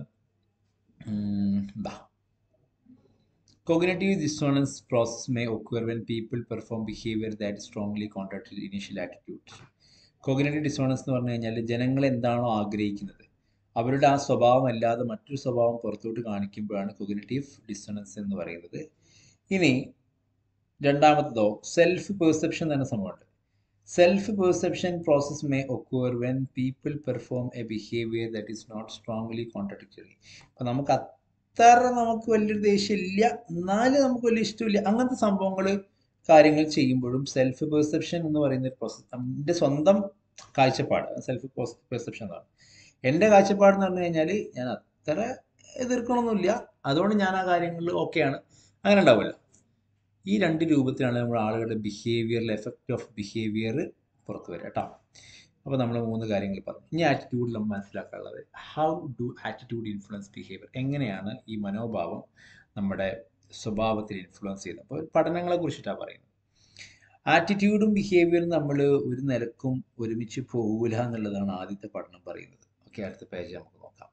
ഉം, എന്താ Cognitive dissonance process may occur when people perform behavior that is strongly contrary to the initial attitude. Cognitive dissonance എന്ന് പറഞ്ഞു കഴിഞ്ഞാൽ ജനങ്ങൾ എന്താണോ ആഗ്രഹിക്കുന്നത് അവരുടെ ആ സ്വഭാവം അല്ലാതെ മറ്റൊരു സ്വഭാവം പുറത്തോട്ട് കാണിക്കുമ്പോഴാണ് കോഗ്നേറ്റീവ് ഡിസോണൻസ് എന്ന് പറയുന്നത് ഇനി രണ്ടാമത്തതോ സെൽഫ് പെർസെപ്ഷൻ എന്ന സംഭവമുണ്ട് self perception process may occur when people perform a behaviour that is not strongly contradictory അപ്പം നമുക്ക് അത്ര നമുക്ക് വലിയൊരു ദേഷ്യമില്ല എന്നാലും നമുക്ക് വലിയ ഇഷ്ടമില്ല അങ്ങനത്തെ സംഭവങ്ങൾ കാര്യങ്ങൾ ചെയ്യുമ്പോഴും സെൽഫ് പെർസെപ്ഷൻ എന്ന് പറയുന്ന ഒരു പ്രോസസ് എൻ്റെ സ്വന്തം കാഴ്ചപ്പാട് സെൽഫ് പെർസെപ്ഷൻ എന്നാണ് എൻ്റെ കാഴ്ചപ്പാട് എന്ന് പറഞ്ഞു കഴിഞ്ഞാൽ ഞാൻ അത്ര എതിർക്കണമൊന്നുമില്ല അതുകൊണ്ട് ഞാൻ ആ കാര്യങ്ങളിൽ ഓക്കെയാണ് അങ്ങനെ ഉണ്ടാവില്ല ഈ രണ്ട് രൂപത്തിലാണ് നമ്മൾ ആളുകളുടെ ബിഹേവിയറിൽ എഫക്റ്റ് ഓഫ് ബിഹേവിയർ പുറത്തു വരിക കേട്ടോ അപ്പോൾ നമ്മൾ മൂന്ന് കാര്യങ്ങൾ പറഞ്ഞു ഇനി ആറ്റിറ്റ്യൂഡിൽ നമ്മൾ മനസ്സിലാക്കാനുള്ളത് how do attitude influence behaviour എങ്ങനെയാണ് ഈ മനോഭാവം നമ്മുടെ സ്വഭാവത്തിൽ ഇൻഫ്ലുവൻസ് ചെയ്യുന്നത് അപ്പോൾ പഠനങ്ങളെ കുറിച്ചിട്ടാണ് പറയുന്നത് ആറ്റിറ്റ്യൂഡും ബിഹേവിയറും നമ്മൾ ഒരു നിലക്കും ഒരുമിച്ച് പോകില്ല എന്നുള്ളതാണ് ആദ്യത്തെ പഠനം പറയുന്നത് ഓക്കെ അടുത്ത പേജ് നമുക്ക് നോക്കാം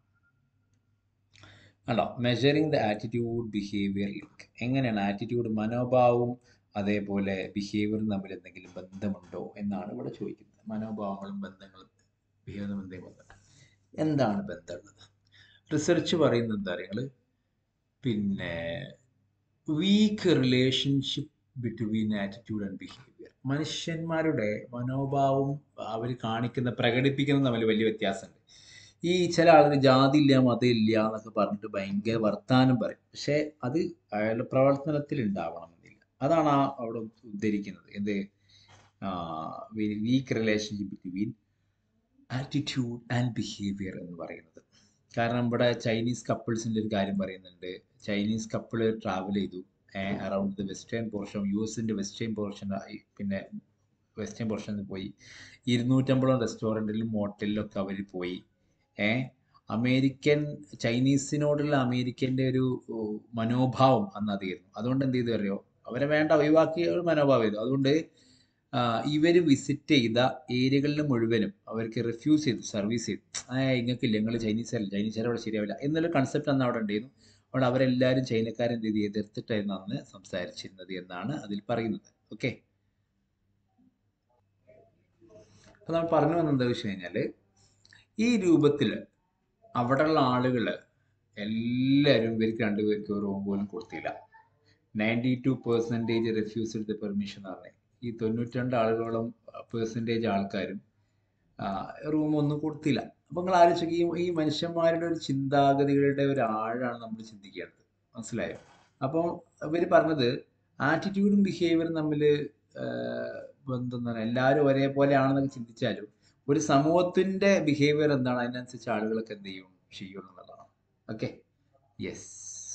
കണ്ടോ measuring the attitude behaviour link എങ്ങനെയാണ് ആറ്റിറ്റ്യൂഡ് മനോഭാവവും അതേപോലെ ബിഹേവിയറും തമ്മിൽ എന്തെങ്കിലും ബന്ധമുണ്ടോ എന്നാണ് ഇവിടെ ചോദിക്കുന്നത് മനോഭാവങ്ങളും ബന്ധങ്ങളും ബിഹേവിയറും എന്തെങ്കിലും ബന്ധമുണ്ട് എന്താണ് ബന്ധമുള്ളത് റിസർച്ച് പറയുന്നത് എന്താ അറിയങ്ങൾ പിന്നെ weak relationship between attitude and behaviour മനുഷ്യന്മാരുടെ മനോഭാവം അവർ കാണിക്കുന്ന പ്രകടിപ്പിക്കുന്ന തമ്മിൽ വലിയ വ്യത്യാസമുണ്ട് ഈ ചില ആളുകൾ ജാതി ഇല്ല മതം ഇല്ല എന്നൊക്കെ പറഞ്ഞിട്ട് ഭയങ്കര വർത്താനം പറയും പക്ഷെ അത് അയാളുടെ പ്രവർത്തനത്തിൽ ഉണ്ടാവണമെന്നില്ല അതാണ് ആ അവിടെ ഉദ്ധരിക്കുന്നത് എന്ത് weak relationship between attitude and behaviour എന്ന് പറയുന്നത് കാരണം ഇവിടെ ചൈനീസ് കപ്പിൾസിൻ്റെ ഒരു കാര്യം പറയുന്നുണ്ട് ചൈനീസ് കപ്പിൾ ട്രാവൽ ചെയ്തു around the western portion U എസിൻ്റെ വെസ്റ്റേൺ പോർഷൻ പിന്നെ വെസ്റ്റേൺ പോർഷനിൽ പോയി ഇരുന്നൂറ്റമ്പതോളം റെസ്റ്റോറൻറ്റിലും മോട്ടലിലും ഒക്കെ അവർ പോയി ഏ അമേരിക്കൻ ചൈനീസിനോടുള്ള അമേരിക്കൻ്റെ ഒരു ഓ, മനോഭാവം അന്ന് അതായിരുന്നു അതുകൊണ്ട് എന്ത് ചെയ്തു അറിയോ അവരെ വേണ്ട ഒഴിവാക്കിയ ഒരു മനോഭാവം ചെയ്തു അതുകൊണ്ട് ഇവർ വിസിറ്റ് ചെയ്ത ഏരിയകളിൽ മുഴുവനും അവർക്ക് റിഫ്യൂസ് ചെയ്തു സർവീസ് ചെയ്തു ആ ഇങ്ങൾക്കില്ല നിങ്ങൾ ചൈനീസ് അല്ല ചൈനീസുകാർ അവിടെ ശരിയാവില്ല എന്നുള്ള കൺസെപ്റ്റ് അന്ന് അവിടെ ഉണ്ടായിരുന്നു അവിടെ അവരെല്ലാവരും ചൈനക്കാരൻ എന്ത് ചെയ്തു എതിർത്തിട്ടായിരുന്നു അന്ന് സംസാരിച്ചിരുന്നത് എന്നാണ് അതിൽ പറയുന്നത് ഓക്കെ അപ്പൊ നമ്മൾ പറഞ്ഞു വന്നത് എന്താ വെച്ച് കഴിഞ്ഞാല് ഈ രൂപത്തിൽ അവിടെയുള്ള ആളുകൾ എല്ലാവരും ഇവർക്ക് രണ്ടുപേർക്ക് ഒരു റൂം പോലും കൊടുത്തില്ല ninety two percentage refused the permission എന്ന് പറഞ്ഞത് ഈ തൊണ്ണൂറ്റിരണ്ട് ആളുകളോളം പെർസെൻറ്റേജ് ആൾക്കാരും റൂം ഒന്നും കൊടുത്തില്ല അപ്പം നിങ്ങൾ ആലോചിച്ച് ഈ ഈ മനുഷ്യന്മാരുടെ ഒരു ചിന്താഗതികളുടെ ഒരു ആഴാണ് നമ്മൾ ചിന്തിക്കേണ്ടത് മനസ്സിലായോ അപ്പോൾ ഇവർ പറഞ്ഞത് ആറ്റിറ്റ്യൂഡും ബിഹേവിയറും തമ്മിൽ ബന്ധം തന്നെ എല്ലാവരും ഒരേപോലെ ആണെന്നൊക്കെ ചിന്തിച്ചാലും ഒരു സമൂഹത്തിന്റെ ബിഹേവിയർ എന്താണ് അതിനനുസരിച്ച് ആളുകളൊക്കെ എന്ത് ചെയ്യും ചെയ്യും എന്നുള്ളതാണ് ഓക്കെ യെസ്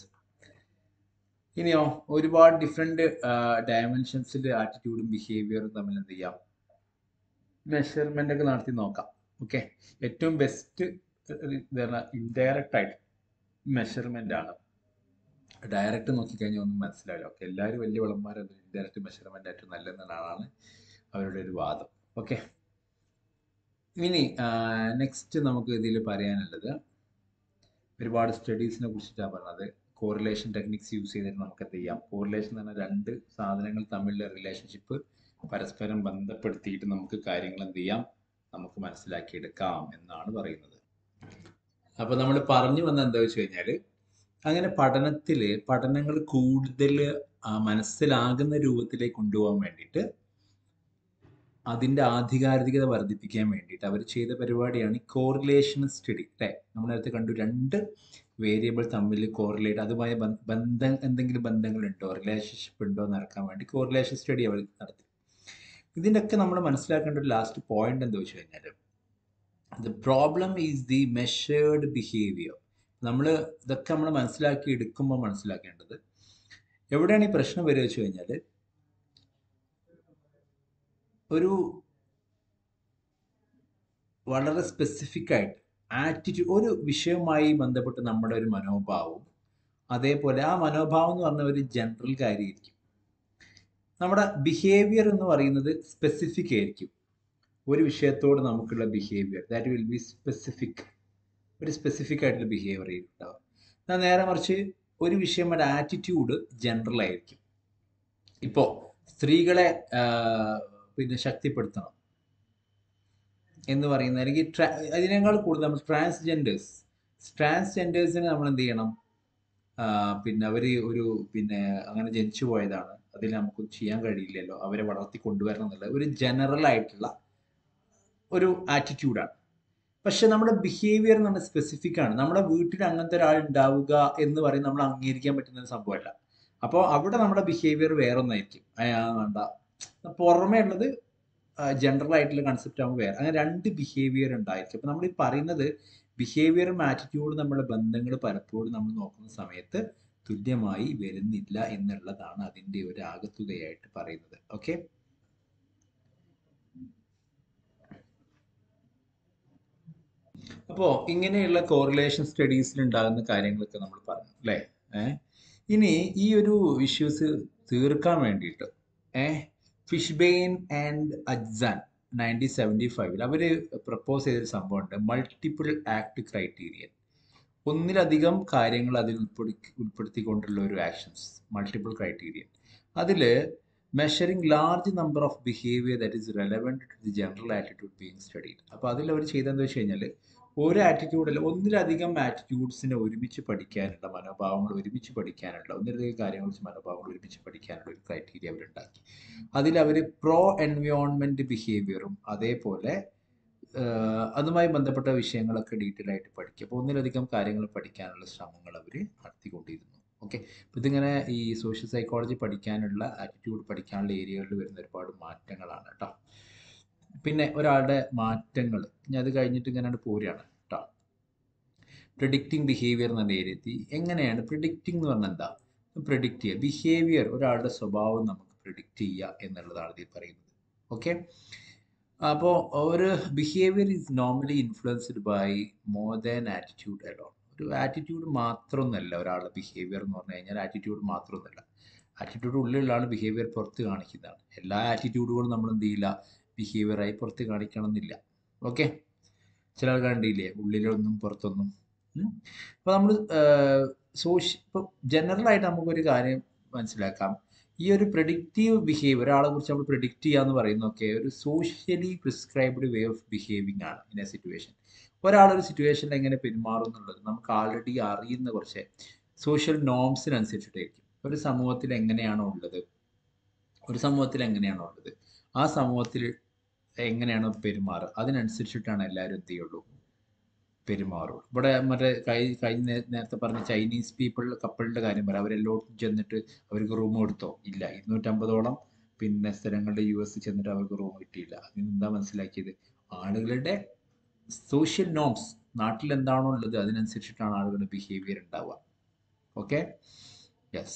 ഇനിയോ ഒരുപാട് ഡിഫറെന്റ് ഡയമെൻഷൻസിൽ ആറ്റിറ്റ്യൂഡും ബിഹേവിയറും തമ്മിൽ എന്ത് ചെയ്യാം മെഷർമെന്റ് ഒക്കെ നടത്തി നോക്കാം ഓക്കെ ഏറ്റവും ബെസ്റ്റ് ഇൻഡയറക്റ്റ് ആയിട്ട് മെഷർമെന്റ് ആണ് ഡയറക്റ്റ് നോക്കിക്കഴിഞ്ഞാൽ ഒന്നും മനസ്സിലാവില്ല ഓക്കെ എല്ലാവരും വലിയ വിളന്മാരും ഇൻഡയറക്റ്റ് മെഷർമെന്റ് ഏറ്റവും നല്ലതെന്നാണ് അവരുടെ ഒരു വാദം ഓക്കെ ഇനി നെക്സ്റ്റ് നമുക്ക് ഇതിൽ പറയാനുള്ളത് ഒരുപാട് സ്റ്റഡീസിനെ കുറിച്ചിട്ടാണ് പറഞ്ഞത് കോറിലേഷൻ ടെക്നിക്സ് യൂസ് ചെയ്തിട്ട് നമുക്ക് എന്ത് ചെയ്യാം കോറിലേഷൻ എന്ന് പറഞ്ഞാൽ രണ്ട് സാധനങ്ങൾ തമ്മിലുള്ള റിലേഷൻഷിപ്പ് പരസ്പരം ബന്ധപ്പെടുത്തിയിട്ട് നമുക്ക് കാര്യങ്ങൾ എന്ത് ചെയ്യാം നമുക്ക് മനസ്സിലാക്കിയെടുക്കാം എന്നാണ് പറയുന്നത് അപ്പോൾ നമ്മൾ പറഞ്ഞു വന്ന എന്താ വെച്ച് കഴിഞ്ഞാൽ അങ്ങനെ പഠനത്തിൽ പഠനങ്ങൾ കൂടുതൽ മനസ്സിലാകുന്ന രൂപത്തിലേക്ക് കൊണ്ടുപോകാൻ വേണ്ടിയിട്ട് അതിൻ്റെ ആധികാരികത വർദ്ധിപ്പിക്കാൻ വേണ്ടിയിട്ട് അവർ ചെയ്ത പരിപാടിയാണ് കോറിലേഷൻ സ്റ്റഡി അല്ലേ നമ്മൾ നേരത്തെ കണ്ടു രണ്ട് വേരിയബിൾ തമ്മിൽ കോറിലേറ്റ് അതുമായി ബന്ധം എന്തെങ്കിലും ബന്ധങ്ങളുണ്ടോ റിലേഷൻഷിപ്പ് ഉണ്ടോ എന്ന് നടക്കാൻ വേണ്ടി കോറിലേഷൻ സ്റ്റഡി അവർ നടത്തി ഇതിൻ്റെയൊക്കെ നമ്മൾ മനസ്സിലാക്കേണ്ട ഒരു ലാസ്റ്റ് പോയിന്റ് എന്താ വെച്ച് കഴിഞ്ഞാൽ the problem is the measured behaviour നമ്മൾ ഇതൊക്കെ നമ്മൾ മനസ്സിലാക്കി എടുക്കുമ്പോൾ മനസ്സിലാക്കേണ്ടത് എവിടെയാണ് ഈ പ്രശ്നം വരിക വെച്ച് കഴിഞ്ഞാൽ ഒരു വളരെ സ്പെസിഫിക് ആയിട്ട് ആറ്റിറ്റ്യൂഡ് ഒരു വിഷയവുമായി ബന്ധപ്പെട്ട് നമ്മുടെ ഒരു മനോഭാവവും അതേപോലെ ആ മനോഭാവം എന്ന് പറഞ്ഞ ഒരു ജനറൽ കാര്യമായിരിക്കും നമ്മുടെ ബിഹേവിയർ എന്ന് പറയുന്നത് സ്പെസിഫിക് ആയിരിക്കും ഒരു വിഷയത്തോട് നമുക്കുള്ള behaviour that will be specific ഒരു സ്പെസിഫിക് ആയിട്ടുള്ള ബിഹേവിയർ ഉണ്ടാവും എന്നാൽ നേരെ മറിച്ച് ഒരു വിഷയം ഒരു ആറ്റിറ്റ്യൂഡ് ജനറൽ ആയിരിക്കും ഇപ്പോൾ സ്ത്രീകളെ പിന്നെ ശക്തിപ്പെടുത്തണം എന്ന് പറയുന്ന അല്ലെങ്കിൽ അതിനേക്കാൾ കൂടുതൽ നമ്മൾ ട്രാൻസ്ജെൻഡേഴ്സ് ട്രാൻസ്ജെൻഡേഴ്സിനെ നമ്മൾ എന്ത് ചെയ്യണം പിന്നെ അവർ ഒരു പിന്നെ അങ്ങനെ ജനിച്ചു പോയതാണ് അതിൽ നമുക്ക് ചെയ്യാൻ കഴിയില്ലല്ലോ അവരെ വളർത്തി കൊണ്ടുവരണം എന്നുള്ള ഒരു ജനറൽ ആയിട്ടുള്ള ഒരു ആറ്റിറ്റ്യൂഡാണ് പക്ഷെ നമ്മുടെ ബിഹേവിയർ നമ്മൾ സ്പെസിഫിക് ആണ് നമ്മുടെ വീട്ടിൽ അങ്ങനത്തെ ഒരാൾ ഉണ്ടാവുക എന്ന് പറയും നമ്മൾ അംഗീകരിക്കാൻ പറ്റുന്ന ഒരു സംഭവമല്ല അപ്പോൾ അവിടെ നമ്മുടെ ബിഹേവിയർ വേറെ ഒന്നായിരിക്കും വേണ്ട പുറമേ ഉള്ളത് ജനറൽ ആയിട്ടുള്ള കൺസെപ്റ്റ് ആകുമ്പോൾ വേറെ അങ്ങനെ രണ്ട് ബിഹേവിയർ ഉണ്ടായിരിക്കും അപ്പോൾ നമ്മൾ ഈ പറയുന്നത് ബിഹേവിയറും ആറ്റിറ്റ്യൂഡും നമ്മുടെ ബന്ധങ്ങൾ പലപ്പോഴും നമ്മൾ നോക്കുന്ന സമയത്ത് തുല്യമായി വരുന്നില്ല എന്നുള്ളതാണ് അതിൻ്റെ ഒരു ആകത്തുകയായിട്ട് പറയുന്നത് ഓക്കെ അപ്പോൾ ഇങ്ങനെയുള്ള കോറിലേഷൻ സ്റ്റഡീസിൽ ഉണ്ടാകുന്ന കാര്യങ്ങളൊക്കെ നമ്മൾ പറഞ്ഞു അല്ലേ ഏഹ് ഇനി ഈ ഒരു ഇഷ്യൂസ് തീർക്കാൻ വേണ്ടിയിട്ട് ഏഹ് Fishbein and Ajzen nineteen seventy ഫൈവിൽ അവർ പ്രപ്പോസ് ചെയ്തൊരു സംഭവമുണ്ട് മൾട്ടിപ്പിൾ ആക്ട് ക്രൈറ്റീരിയൻ ഒന്നിലധികം കാര്യങ്ങൾ അതിൽ ഉൾപ്പെടുത്തി ഉൾപ്പെടുത്തിക്കൊണ്ടുള്ള ഒരു ആക്ഷൻസ് മൾട്ടിപ്പിൾ ക്രൈറ്റീരിയൻ അതിൽ measuring large number of behaviour that is relevant to the general attitude being studied അപ്പോൾ അതിൽ അവർ ചെയ്തതെന്ന് വെച്ച് കഴിഞ്ഞാൽ ഒരു ആറ്റിറ്റ്യൂഡിൽ ഒന്നിലധികം ആറ്റിറ്റ്യൂഡ്സിനെ ഒരുമിച്ച് പഠിക്കാനുള്ള മനോഭാവങ്ങൾ ഒരുമിച്ച് പഠിക്കാനുള്ള ഒന്നിലധികം കാര്യങ്ങൾ വെച്ച് മനോഭാവങ്ങൾ ഒരുമിച്ച് പഠിക്കാനുള്ള ഒരു ക്രൈറ്റീരിയ അവരുണ്ടാക്കി അതിൽ അവർ പ്രോ എൻവയോൺമെൻറ്റ് ബിഹേവിയറും അതേപോലെ ആഹ് അതുമായി ബന്ധപ്പെട്ട വിഷയങ്ങളൊക്കെ ഡീറ്റെയിൽ ആയിട്ട് പഠിക്കുക അപ്പോൾ ഒന്നിലധികം കാര്യങ്ങൾ പഠിക്കാനുള്ള ശ്രമങ്ങൾ അവർ നടത്തിക്കൊണ്ടിരുന്നു ഓക്കെ അപ്പോൾ ഇതിങ്ങനെ ഈ സോഷ്യൽ സൈക്കോളജി പഠിക്കാനുള്ള ആറ്റിറ്റ്യൂഡ് പഠിക്കാനുള്ള ഏരിയകളിൽ വരുന്ന ഒരുപാട് മാറ്റങ്ങളാണ് കേട്ടോ പിന്നെ ഒരാളുടെ മാറ്റങ്ങൾ ഇനി അത് കഴിഞ്ഞിട്ട് ഇങ്ങനെ പോരുകയാണ് കേട്ടോ പ്രിഡിക്റ്റിംഗ് ബിഹേവിയർ എന്ന ഏരിയത്തി എങ്ങനെയാണ് പ്രിഡിക്റ്റിംഗ് എന്ന് പറഞ്ഞാൽ എന്താ പ്രിഡിക്റ്റ് ചെയ്യുക ബിഹേവിയർ ഒരാളുടെ സ്വഭാവം നമുക്ക് പ്രിഡിക്റ്റ് ചെയ്യുക എന്നുള്ളതാണ് ഇതിൽ പറയുന്നത് ഓക്കെ അപ്പോൾ ഒരു behaviour is normally influenced by more than attitude alone ഒരു ആറ്റിറ്റ്യൂഡ് മാത്രമൊന്നുമല്ല ഒരാളുടെ ബിഹേവിയർ എന്ന് പറഞ്ഞു കഴിഞ്ഞാൽ ആറ്റിറ്റ്യൂഡ് മാത്രമൊന്നുമല്ല ആറ്റിറ്റ്യൂഡ് ഉള്ളിലുള്ള ആൾ ബിഹേവിയർ പുറത്ത് കാണിക്കുന്നതാണ് എല്ലാ ആറ്റിറ്റ്യൂഡുകളും നമ്മൾ എന്ത് ചെയ്യില്ല ബിഹേവിയറായി പുറത്ത് കാണിക്കണം എന്നില്ല ഓക്കെ ചില ആൾ കണ്ടില്ലേ ഉള്ളിലൊന്നും പുറത്തൊന്നും അപ്പോൾ നമ്മൾ സോഷ്യ ഇപ്പോൾ ജനറലായിട്ട് നമുക്കൊരു കാര്യം മനസ്സിലാക്കാം ഈ ഒരു പ്രഡിക്റ്റീവ് ബിഹേവിയർ ഒരാളെ കുറിച്ച് നമ്മൾ പ്രിഡിക്റ്റ് ചെയ്യുക എന്ന് പറയുന്നതൊക്കെ ഒരു socially prescribed way of behaving ആണ് ഇൻ എ സിറ്റുവേഷൻ ഒരാളൊരു സിറ്റുവേഷനിൽ എങ്ങനെ പെരുമാറും എന്നുള്ളത് നമുക്ക് ആൾറെഡി അറിയുന്ന കുറച്ച് സോഷ്യൽ നോംസിനനുസരിച്ചിട്ടായിരിക്കും ഒരു സമൂഹത്തിൽ എങ്ങനെയാണോ ഉള്ളത് ഒരു സമൂഹത്തിൽ എങ്ങനെയാണോ ഉള്ളത് ആ സമൂഹത്തിൽ എങ്ങനെയാണോ പെരുമാറുക അതിനനുസരിച്ചിട്ടാണ് എല്ലാവരും എന്ത് ചെയ്യുള്ളൂ പെരുമാറുള്ളൂ ഇവിടെ മറ്റേ കൈ കഴിഞ്ഞ നേ- നേരത്തെ പറഞ്ഞ ചൈനീസ് പീപ്പിൾ കപ്പിളിൻ്റെ കാര്യം പറയാം അവരെല്ലോട്ടും ചെന്നിട്ട് അവർക്ക് റൂം കൊടുത്തോ ഇല്ല ഇരുന്നൂറ്റമ്പതോളം പിന്നെ സ്ഥലങ്ങളുടെ യു എസ് ചെന്നിട്ട് അവർക്ക് റൂം കിട്ടിയില്ല അതിന് എന്താ മനസ്സിലാക്കിയത് ആളുകളുടെ സോഷ്യൽ നോംസ് നാട്ടിൽ എന്താണോ ഉള്ളത് അതിനനുസരിച്ചിട്ടാണ് ആളുകളുടെ ബിഹേവിയർ ഉണ്ടാവുക ഓക്കെ യെസ്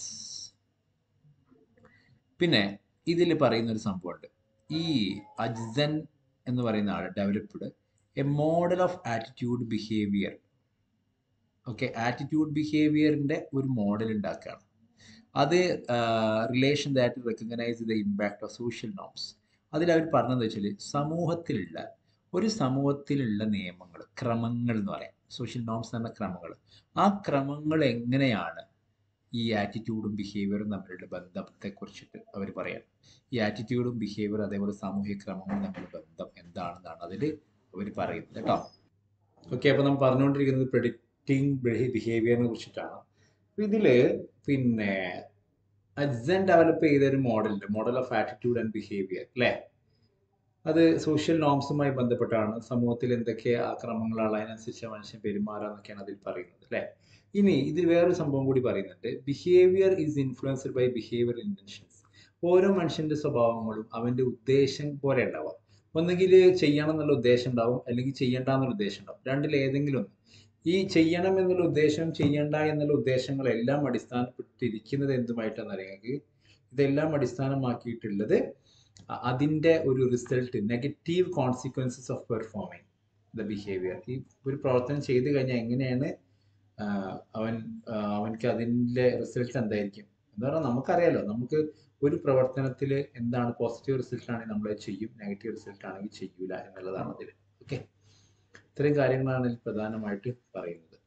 പിന്നെ ഇതിൽ പറയുന്ന ഒരു സംഭവമുണ്ട് ഈ അജ്സൻ എന്ന് പറയുന്ന ആൾ developed a model of attitude behaviour okay attitude ബിഹേവിയറിൻ്റെ ഒരു മോഡൽ ഉണ്ടാക്കുകയാണ് അത് relation that recognise the impact of social norms അതിൽ അവർ പറഞ്ഞതെന്ന് വെച്ചാൽ സമൂഹത്തിലുള്ള ഒരു സമൂഹത്തിലുള്ള നിയമങ്ങൾ ക്രമങ്ങൾ എന്ന് പറയാം സോഷ്യൽ നോംസ് എന്ന ക്രമങ്ങൾ ആ ക്രമങ്ങൾ എങ്ങനെയാണ് ഈ ആറ്റിറ്റ്യൂഡും ബിഹേവിയറും തമ്മിലുള്ള ബന്ധത്തെക്കുറിച്ചിട്ട് അവർ പറയാം ഈ ആറ്റിറ്റ്യൂഡും ബിഹേവിയർ അതേപോലെ സാമൂഹിക ക്രമങ്ങളും തമ്മിലുള്ള ബന്ധം എന്താണെന്നാണ് അതിൽ അവർ പറയുന്നത് കേട്ടോ ഓക്കെ അപ്പോൾ നമ്മൾ പറഞ്ഞുകൊണ്ടിരിക്കുന്നത് പ്രെഡിക്റ്റിംഗ് ബിഹേവിയറിനെ കുറിച്ചിട്ടാണ് ഇതിൽ പിന്നെ അജ്സൻ ഡെവലപ്പ് ചെയ്ത ഒരു മോഡലുണ്ട് model of attitude and behaviour അല്ലേ അത് സോഷ്യൽ നോംസുമായി ബന്ധപ്പെട്ടാണ് സമൂഹത്തിൽ എന്തൊക്കെ ആക്രമങ്ങളാണ് അതിനനുസരിച്ച് മനുഷ്യൻ പെരുമാറാന്നൊക്കെയാണ് അതിൽ പറയുന്നത് അല്ലേ ഇനി ഇതിൽ വേറൊരു സംഭവം കൂടി പറയുന്നുണ്ട് behaviour is influenced by behaviour intentions ഓരോ മനുഷ്യന്റെ സ്വഭാവങ്ങളും അവന്റെ ഉദ്ദേശം പോലെ ഉണ്ടാവാം ഒന്നുകിൽ ചെയ്യണം എന്നുള്ള ഉദ്ദേശം ഉണ്ടാവും അല്ലെങ്കിൽ ചെയ്യണ്ട എന്നുള്ള ഉദ്ദേശം ഉണ്ടാവും രണ്ടിൽ ഏതെങ്കിലും ഒന്ന് ഈ ചെയ്യണം എന്നുള്ള ഉദ്ദേശം ചെയ്യണ്ട എന്നുള്ള ഉദ്ദേശങ്ങളെല്ലാം അടിസ്ഥാനപ്പെട്ടിരിക്കുന്നത് എന്തുമായിട്ടാണ് അറിയാമെങ്കിൽ ഇതെല്ലാം അടിസ്ഥാനമാക്കിയിട്ടുള്ളത് അ- അതിന്റെ ഒരു result negative consequences of performing the behaviour ഈ ഒരു പ്രവർത്തനം ചെയ്തു കഴിഞ്ഞാൽ എങ്ങനെയാണ് ആഹ് അവൻ ആഹ് അവൻക്ക് അതിൻ്റെ റിസൾട്ട് എന്തായിരിക്കും എന്ന് പറഞ്ഞാൽ നമുക്കറിയാലോ നമുക്ക് ഒരു പ്രവർത്തനത്തിൽ എന്താണ് പോസിറ്റീവ് റിസൾട്ട് ആണെങ്കിൽ നമ്മൾ ചെയ്യും നെഗറ്റീവ് റിസൾട്ട് ആണെങ്കിൽ ചെയ്യൂല എന്നുള്ളതാണ് അതിൽ ഓക്കെ ഇത്രയും കാര്യങ്ങളാണ് ഇതിൽ പ്രധാനമായിട്ട് പറയുന്നത്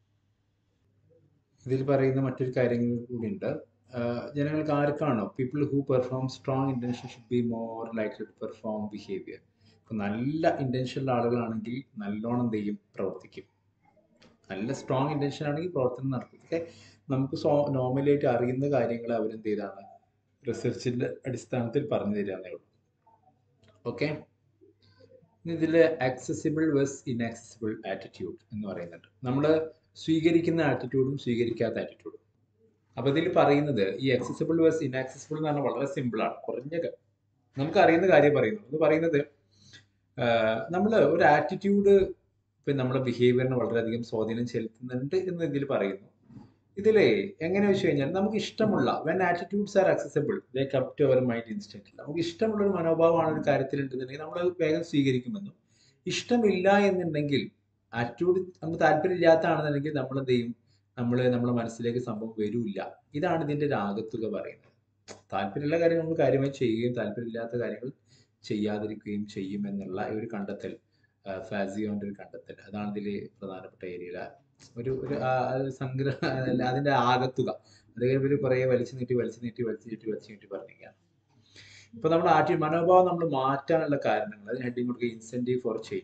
ഇതിൽ പറയുന്ന മറ്റൊരു കാര്യങ്ങൾ കൂടി ഉണ്ട് ജനങ്ങൾക്ക് ആർക്കാണോ people who perform strong intention should be more likely to perform behaviour ഇപ്പം നല്ല ഇൻറ്റൻഷനുള്ള ആളുകളാണെങ്കിൽ നല്ലോണം എന്ത് ചെയ്യും പ്രവർത്തിക്കും നല്ല സ്ട്രോങ് ഇൻറ്റൻഷൻ ആണെങ്കിൽ പ്രവർത്തനം നടക്കും ഓക്കെ നമുക്ക് സോ നോർമലായിട്ട് അറിയുന്ന കാര്യങ്ങൾ അവരെന്ത് ചെയ്താണ് റിസർച്ചിൻ്റെ അടിസ്ഥാനത്തിൽ പറഞ്ഞു തരാന്നേ ഉള്ളൂ ഓക്കെ ഇതിൽ ആക്സസിബിൾ വെസ് ഇൻആക്സസിബിൾ ആറ്റിറ്റ്യൂഡ് എന്ന് പറയുന്നുണ്ട് നമ്മൾ സ്വീകരിക്കുന്ന ആറ്റിറ്റ്യൂഡും സ്വീകരിക്കാത്ത ആറ്റിറ്റ്യൂഡും അപ്പോൾ ഇതിൽ പറയുന്നത് ഈ ആക്സസിബിൾ വെസ് ഇൻആക്സസിബിൾ എന്ന് പറഞ്ഞാൽ വളരെ സിമ്പിളാണ് കുറഞ്ഞ ക- നമുക്ക് അറിയുന്ന കാര്യം പറയുന്നു ഇത് പറയുന്നത് നമ്മൾ ഒരു ആറ്റിറ്റ്യൂഡ് ഇപ്പം നമ്മുടെ ബിഹേവിയറിന് വളരെയധികം സ്വാധീനം ചെലുത്തുന്നുണ്ട് എന്ന് ഇതിൽ പറയുന്നു ഇതിലേ എങ്ങനെ വെച്ച് കഴിഞ്ഞാൽ നമുക്ക് ഇഷ്ടമുള്ള when attitudes are accessible they come to അവർ മൈൻഡ് ഇൻസ്റ്റന്റ് നമുക്ക് ഇഷ്ടമുള്ള ഒരു മനോഭാവമാണ് ഒരു കാര്യത്തിൽ ഉണ്ടെന്നുണ്ടെങ്കിൽ നമ്മൾ വേഗം സ്വീകരിക്കുമെന്നും ഇഷ്ടമില്ല എന്നുണ്ടെങ്കിൽ ആറ്റിറ്റ്യൂഡ് നമുക്ക് താല്പര്യമില്ലാത്തതാണെന്നുണ്ടെങ്കിൽ നമ്മൾ എന്ത് ചെയ്യും നമ്മൾ നമ്മുടെ മനസ്സിലേക്ക് സംഭവം വരില്ല ഇതാണ് ഇതിന്റെ ഒരു ആകത്തുക പറയുന്നത് താല്പര്യമുള്ള കാര്യങ്ങൾ നമ്മൾ കാര്യമായി ചെയ്യുകയും താല്പര്യമില്ലാത്ത കാര്യങ്ങൾ ചെയ്യാതിരിക്കുകയും ചെയ്യും എന്നുള്ള ഈ ഒരു കണ്ടെത്തൽ ആ, ഫാസിയോന്റെ ഒരു കണ്ടെത്തൽ അതാണ് ഇതിൽ പ്രധാനപ്പെട്ട ഏരിയയിൽ ഒരു ഒരു ആ, ഒരു സംഗ്രഹ അല്ല, അതിന്റെ ആകത്തുക അത് ഇവർ കുറേ വലിച്ചു നീട്ടി വലിച്ചു നീട്ടി വലിച്ചു നീട്ടി വലിച്ചു നീട്ടി പറഞ്ഞിരിക്കുകയാണ് ഇപ്പൊ നമ്മൾ ആറ്റി മനോഭാവം നമ്മൾ മാറ്റാനുള്ള കാരണങ്ങൾ അതിന് ഹെഡിങ് കൊടുക്കുക ഇൻസെന്റീവ് ഫോർ ചേഞ്ച്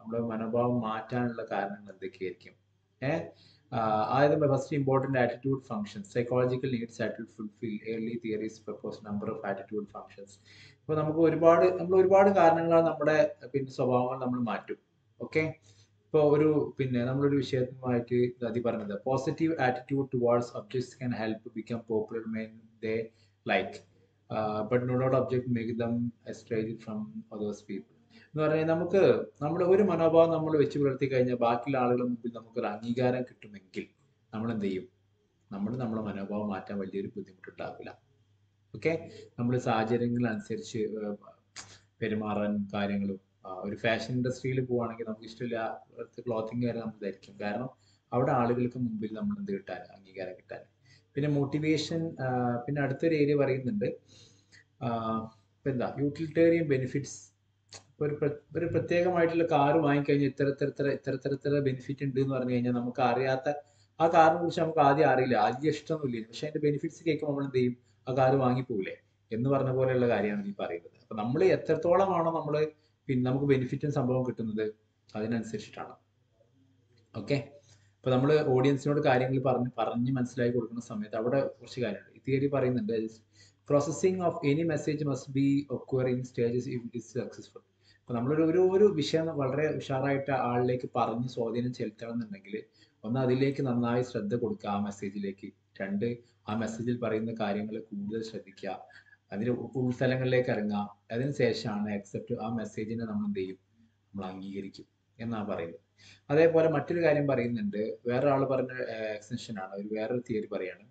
നമ്മുടെ മനോഭാവം മാറ്റാനുള്ള കാരണങ്ങൾ എന്തൊക്കെയായിരിക്കും ഏഹ് അതായത് first important attitude functions psychological needs attitude fulfil early theories propose number of attitude functions ഇപ്പോൾ നമുക്ക് ഒരുപാട് നമ്മൾ ഒരുപാട് കാരണങ്ങളാണ് നമ്മുടെ പിന്നെ സ്വഭാവങ്ങൾ നമ്മൾ മാറ്റും ഓക്കെ ഇപ്പോൾ ഒരു പിന്നെ നമ്മളൊരു വിഷയവുമായിട്ട് അതി പറഞ്ഞത് positive attitude towards objects can help become popular men they like but no dot object make them estrange from others people എന്ന് പറഞ്ഞാൽ നമുക്ക് നമ്മുടെ ഒരു മനോഭാവം നമ്മൾ വെച്ച് പുലർത്തി കഴിഞ്ഞാൽ ബാക്കിയുള്ള ആളുകളുടെ മുമ്പിൽ നമുക്കൊരു അംഗീകാരം കിട്ടുമെങ്കിൽ നമ്മൾ എന്ത് ചെയ്യും നമ്മൾ നമ്മുടെ മനോഭാവം മാറ്റാൻ വലിയൊരു ബുദ്ധിമുട്ടുണ്ടാകില്ല ഓക്കെ നമ്മൾ സാഹചര്യങ്ങളനുസരിച്ച് ഏഹ്, പെരുമാറാൻ കാര്യങ്ങളും ആ, ഒരു ഫാഷൻ ഇൻഡസ്ട്രിയിൽ പോവുകയാണെങ്കിൽ നമുക്ക് ഇഷ്ടമില്ല ക്ലോത്തിങ് വരെ നമ്മൾ ധരിക്കും കാരണം അവിടെ ആളുകൾക്ക് മുമ്പിൽ നമ്മൾ എന്ത് കിട്ടാൻ അംഗീകാരം കിട്ടാൻ പിന്നെ മോട്ടിവേഷൻ പിന്നെ അടുത്തൊരു ഏരിയ പറയുന്നുണ്ട് ആ, ഇപ്പൊ എന്താ യൂട്ടിലിറ്റേറിയൻ ബെനിഫിറ്റ്സ് ഒരു പ്ര- ഒരു പ്രത്യേകമായിട്ടുള്ള കാറ് വാങ്ങിക്കഴിഞ്ഞാൽ ഇത്ര ഇത്ര ഇത്ര ഇത്ര ഇത്ര ഇത്ര ബെനിഫിറ്റ് ഉണ്ട് എന്ന് പറഞ്ഞു കഴിഞ്ഞാൽ നമുക്ക് അറിയാത്ത ആ കാറിനെ കുറിച്ച് നമുക്ക് ആദ്യം അറിയില്ല ആദ്യം ഇഷ്ടമൊന്നുമില്ല പക്ഷെ അതിന്റെ ബെനിഫിറ്റ്സ് കേൾക്കുമ്പോൾ നമ്മൾ എന്ത് ചെയ്യും ആ കാറ് വാങ്ങിപ്പോകില്ലേ എന്ന് പറഞ്ഞ പോലെയുള്ള കാര്യമാണ് ഈ പറയുന്നത് അപ്പൊ നമ്മൾ എത്രത്തോളമാണോ നമ്മൾ പിന്നെ നമുക്ക് ബെനിഫിറ്റും സംഭവം കിട്ടുന്നത് അതിനനുസരിച്ചിട്ടാണ് ഓക്കെ അപ്പൊ നമ്മൾ ഓഡിയൻസിനോട് കാര്യങ്ങൾ പറഞ്ഞ് പറഞ്ഞ് മനസ്സിലാക്കി കൊടുക്കുന്ന സമയത്ത് അവിടെ കുറച്ച് കാര്യമുണ്ട് ഈ തിയറി പറയുന്നുണ്ട് processing of any message must be occur in stages if it is successful അപ്പൊ നമ്മളൊരു ഒരു ഒരു വിഷയം വളരെ ഉഷാറായിട്ട് ആളിലേക്ക് പറഞ്ഞ് സ്വാധീനം ചെലുത്തണം എന്നുണ്ടെങ്കിൽ ഒന്ന് അതിലേക്ക് നന്നായി ശ്രദ്ധ കൊടുക്കുക ആ മെസ്സേജിലേക്ക് രണ്ട് ആ മെസ്സേജിൽ പറയുന്ന കാര്യങ്ങൾ കൂടുതൽ ശ്രദ്ധിക്കുക അതിന് ഉൾസ്ഥലങ്ങളിലേക്ക് ഇറങ്ങുക അതിന് ശേഷമാണ് അക്സെപ്റ്റ് ആ മെസ്സേജിനെ നമ്മൾ എന്ത് ചെയ്യും നമ്മൾ അംഗീകരിക്കും എന്നാണ് പറയുന്നത് അതേപോലെ മറ്റൊരു കാര്യം പറയുന്നുണ്ട് വേറെ ആൾ പറഞ്ഞ എക്സ്റ്റൻഷൻ ആണ് ഒരു വേറൊരു തിയറി പറയാണ്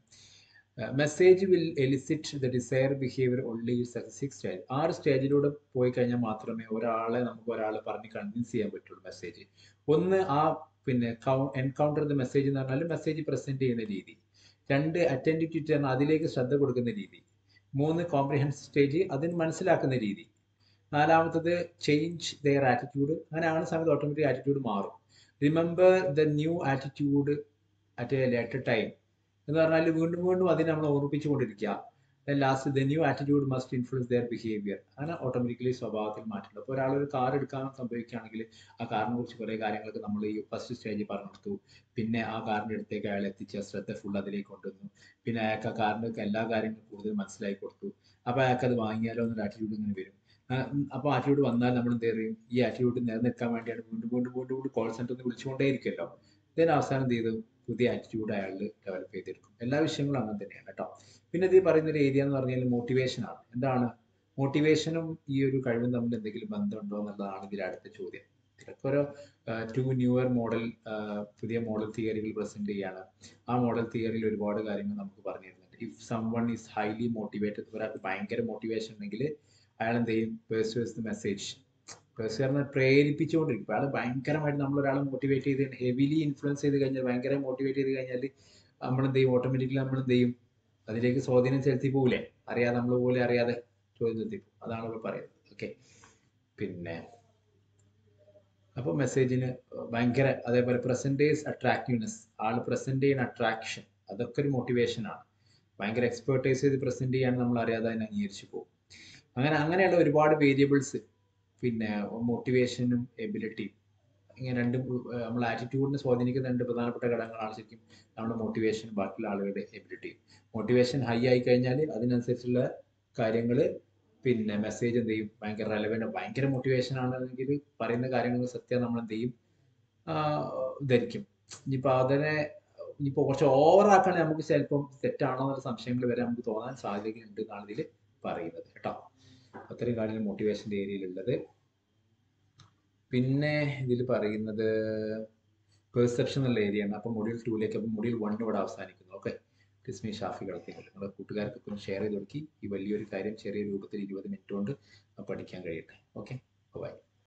message will elicit the desire behaviour only six stage ആ ഒരു സ്റ്റേജിലൂടെ പോയി കഴിഞ്ഞാൽ മാത്രമേ ഒരാളെ നമുക്ക് ഒരാളെ പറഞ്ഞ് കൺവിൻസ് ചെയ്യാൻ പറ്റുള്ളൂ മെസ്സേജ് ഒന്ന് ആ പിന്നെ എൻകൗണ്ടർ ദ മെസ്സേജ് എന്ന് പറഞ്ഞാൽ മെസ്സേജ് പ്രസന്റ് ചെയ്യുന്ന രീതി രണ്ട് അറ്റൻഡിവ് ടു പറഞ്ഞാൽ അതിലേക്ക് ശ്രദ്ധ കൊടുക്കുന്ന രീതി മൂന്ന് കോംപ്രിഹെൻസ് സ്റ്റേജ് അതിന് മനസ്സിലാക്കുന്ന രീതി നാലാമത്തത് ചേഞ്ച് ദെയർ ആറ്റിറ്റ്യൂഡ് അങ്ങനെ ആവുന്ന സമയത്ത് ഓട്ടോമാറ്റിക് ആറ്റിറ്റ്യൂഡ് മാറും remember the new attitude at a later time എന്ന് പറഞ്ഞാൽ വീണ്ടും വീണ്ടും അതിനെ നമ്മൾ ഓർമ്മിപ്പിച്ചുകൊണ്ടിരിക്കുക last the new attitude must influence their behaviour അങ്ങനെ ഓട്ടോമാറ്റിക്കലി സ്വഭാവത്തിൽ മാറ്റമുണ്ട് അപ്പോൾ ഒരാൾ ഒരു കാർ എടുക്കാൻ സംഭവിക്കുകയാണെങ്കിൽ ആ കാറിനെ കുറിച്ച് കുറേ കാര്യങ്ങളൊക്കെ നമ്മൾ ഈ ഫസ്റ്റ് സ്റ്റേജിൽ പറഞ്ഞു കൊടുത്തു പിന്നെ ആ കാറിൻ്റെ അടുത്തേക്ക് അയാൾ എത്തിച്ച ശ്രദ്ധ ഫുൾ അതിലേക്ക് കൊണ്ടുവന്നു പിന്നെ അയാൾക്ക് ആ കാറിൻ്റെ എല്ലാ കാര്യങ്ങളും കൂടുതൽ മനസ്സിലാക്കി കൊടുത്തു അപ്പോൾ അയാൾക്ക് അത് വാങ്ങിയാലോ എന്നൊരു ആറ്റിറ്റ്യൂഡ് ഇങ്ങനെ വരും അപ്പോൾ ആറ്റിറ്റ്യൂഡ് വന്നാൽ നമ്മൾ എന്ത് ചെയ്യും ഈ ആറ്റിറ്റ്യൂഡ് നിലനിൽക്കാൻ വേണ്ടിയാണ് വീണ്ടും വീണ്ടും വീണ്ടും വീണ്ടും കോൾ സെന്ററിൽ വിളിച്ചുകൊണ്ടേയിരിക്കുമല്ലോ ഇതിന് അവസാനം എന്ത് ചെയ്തു പുതിയ ആറ്റിറ്റ്യൂഡ് അയാൾ ഡെവലപ്പ് ചെയ്തെടുക്കും എല്ലാ വിഷയങ്ങളും അങ്ങനെ തന്നെയാണ് കേട്ടോ പിന്നെ ഇത് പറയുന്ന ഒരു ഏരിയ എന്ന് പറഞ്ഞാൽ മോട്ടിവേഷൻ ആണ് എന്താണ് മോട്ടിവേഷനും ഈ ഒരു കഴിവും തമ്മിൽ എന്തെങ്കിലും ബന്ധമുണ്ടോ എന്നുള്ളതാണ് ഇതിൽ അടുത്ത ചോദ്യം ഇതൊക്കെ ഒരു ടു ന്യൂവർ മോഡൽ പുതിയ മോഡൽ തിയറികൾ പ്രസന്റ് ചെയ്യാണ് ആ മോഡൽ തിയറിയിൽ ഒരുപാട് കാര്യങ്ങൾ നമുക്ക് പറഞ്ഞു തരുന്നുണ്ട് if someone is highly motivated ഒരാൾക്ക് ഭയങ്കര മോട്ടിവേഷൻ ഉണ്ടെങ്കിൽ അയാൾ എന്ത് ചെയ്യും പേഴ്സുവേഴ്സ് ദ മെസ്സേജ് പേഴ്സുവറിനെ പ്രേരിപ്പിച്ചുകൊണ്ടിരിക്കും അയാൾ ഭയങ്കരമായിട്ട് നമ്മൾ ഒരാളെ മോട്ടിവേറ്റ് ചെയ്ത് ഹെവിലി ഇൻഫ്ലുവൻസ് ചെയ്ത് കഴിഞ്ഞാൽ ഭയങ്കര മോട്ടിവേറ്റ് ചെയ്ത് കഴിഞ്ഞാൽ നമ്മൾ എന്ത് ചെയ്യും ഓട്ടോമാറ്റിക്കലി നമ്മൾ എന്ത് ചെയ്യും അതിലേക്ക് സ്വാധീനം ചെലുത്തി പോകില്ലേ അറിയാതെ നമ്മൾ പോലെ അറിയാതെ ചോദ്യം ചെലുത്തി പോകും അതാണ് ഇപ്പോൾ പറയുന്നത് ഓക്കെ പിന്നെ അപ്പോൾ മെസ്സേജിന് ഭയങ്കര അതേപോലെ പ്രസൻറ്റേഴ്സ് അട്രാക്റ്റീവ്നെസ് ആൾ പ്രസന്റ് ചെയ്യുന്ന അട്രാക്ഷൻ അതൊക്കെ ഒരു മോട്ടിവേഷൻ ആണ് ഭയങ്കര എക്സ്പേർട്ടൈസ് ചെയ്ത് പ്രസന്റ് ചെയ്യാൻ നമ്മൾ അറിയാതെ അതിനെ അംഗീകരിച്ചു പോകും അങ്ങനെ അങ്ങനെയുള്ള ഒരുപാട് വേരിയബിൾസ് പിന്നെ മോട്ടിവേഷനും എബിലിറ്റിയും ഇങ്ങനെ രണ്ട് നമ്മൾ ആറ്റിറ്റ്യൂഡിനെ സ്വാധീനിക്കുന്ന രണ്ട് പ്രധാനപ്പെട്ട ഘടകങ്ങളാണ് ശരിക്കും നമ്മുടെ മോട്ടിവേഷൻ ബാക്കിയുള്ള ആളുകളുടെ എബിലിറ്റി മോട്ടിവേഷൻ ഹൈ ആയി കഴിഞ്ഞാൽ അതിനനുസരിച്ചുള്ള കാര്യങ്ങൾ പിന്നെ മെസ്സേജ് എന്ത് ചെയ്യും ഭയങ്കര റെലവെന്റ് ഭയങ്കര മോട്ടിവേഷൻ ആണെങ്കിൽ പറയുന്ന കാര്യങ്ങൾ സത്യം നമ്മൾ എന്ത് ചെയ്യും ധരിക്കും ഇനിയിപ്പോൾ അതിനെ ഇനിയിപ്പോൾ കുറച്ച് ഓവറാക്കാൻ നമുക്ക് ചിലപ്പം തെറ്റാണോ എന്നുള്ള സംശയങ്ങൾ വരെ നമുക്ക് തോന്നാൻ സാധ്യതയുണ്ട് എന്നാണ് ഇതിൽ പറയുന്നത് കേട്ടോ അത്രയും കാര്യങ്ങൾ മോട്ടിവേഷൻ്റെ ഏരിയയിലുള്ളത് പിന്നെ ഇതിൽ പറയുന്നത് പെർസെപ്ഷൻ എന്നുള്ള ഏരിയയാണ് അപ്പോൾ മൊഡ്യൂൾ ടൂലേക്ക് അപ്പോൾ മൊഡ്യൂൾ വൺ ഇവിടെ അവസാനിക്കുന്നു ഓക്കെ ടിസ്മി ഷാഫി കളത്തിങ്ങൾ നിങ്ങളുടെ കൂട്ടുകാർക്കൊക്കെ ഒന്ന് ഷെയർ ചെയ്ത് കൊടുക്കി ഈ വലിയൊരു കാര്യം ചെറിയ രൂപത്തിൽ ഇരുപത് മിനിറ്റ് കൊണ്ട് പഠിക്കാൻ കഴിയട്ടെ ഓക്കെ ബൈ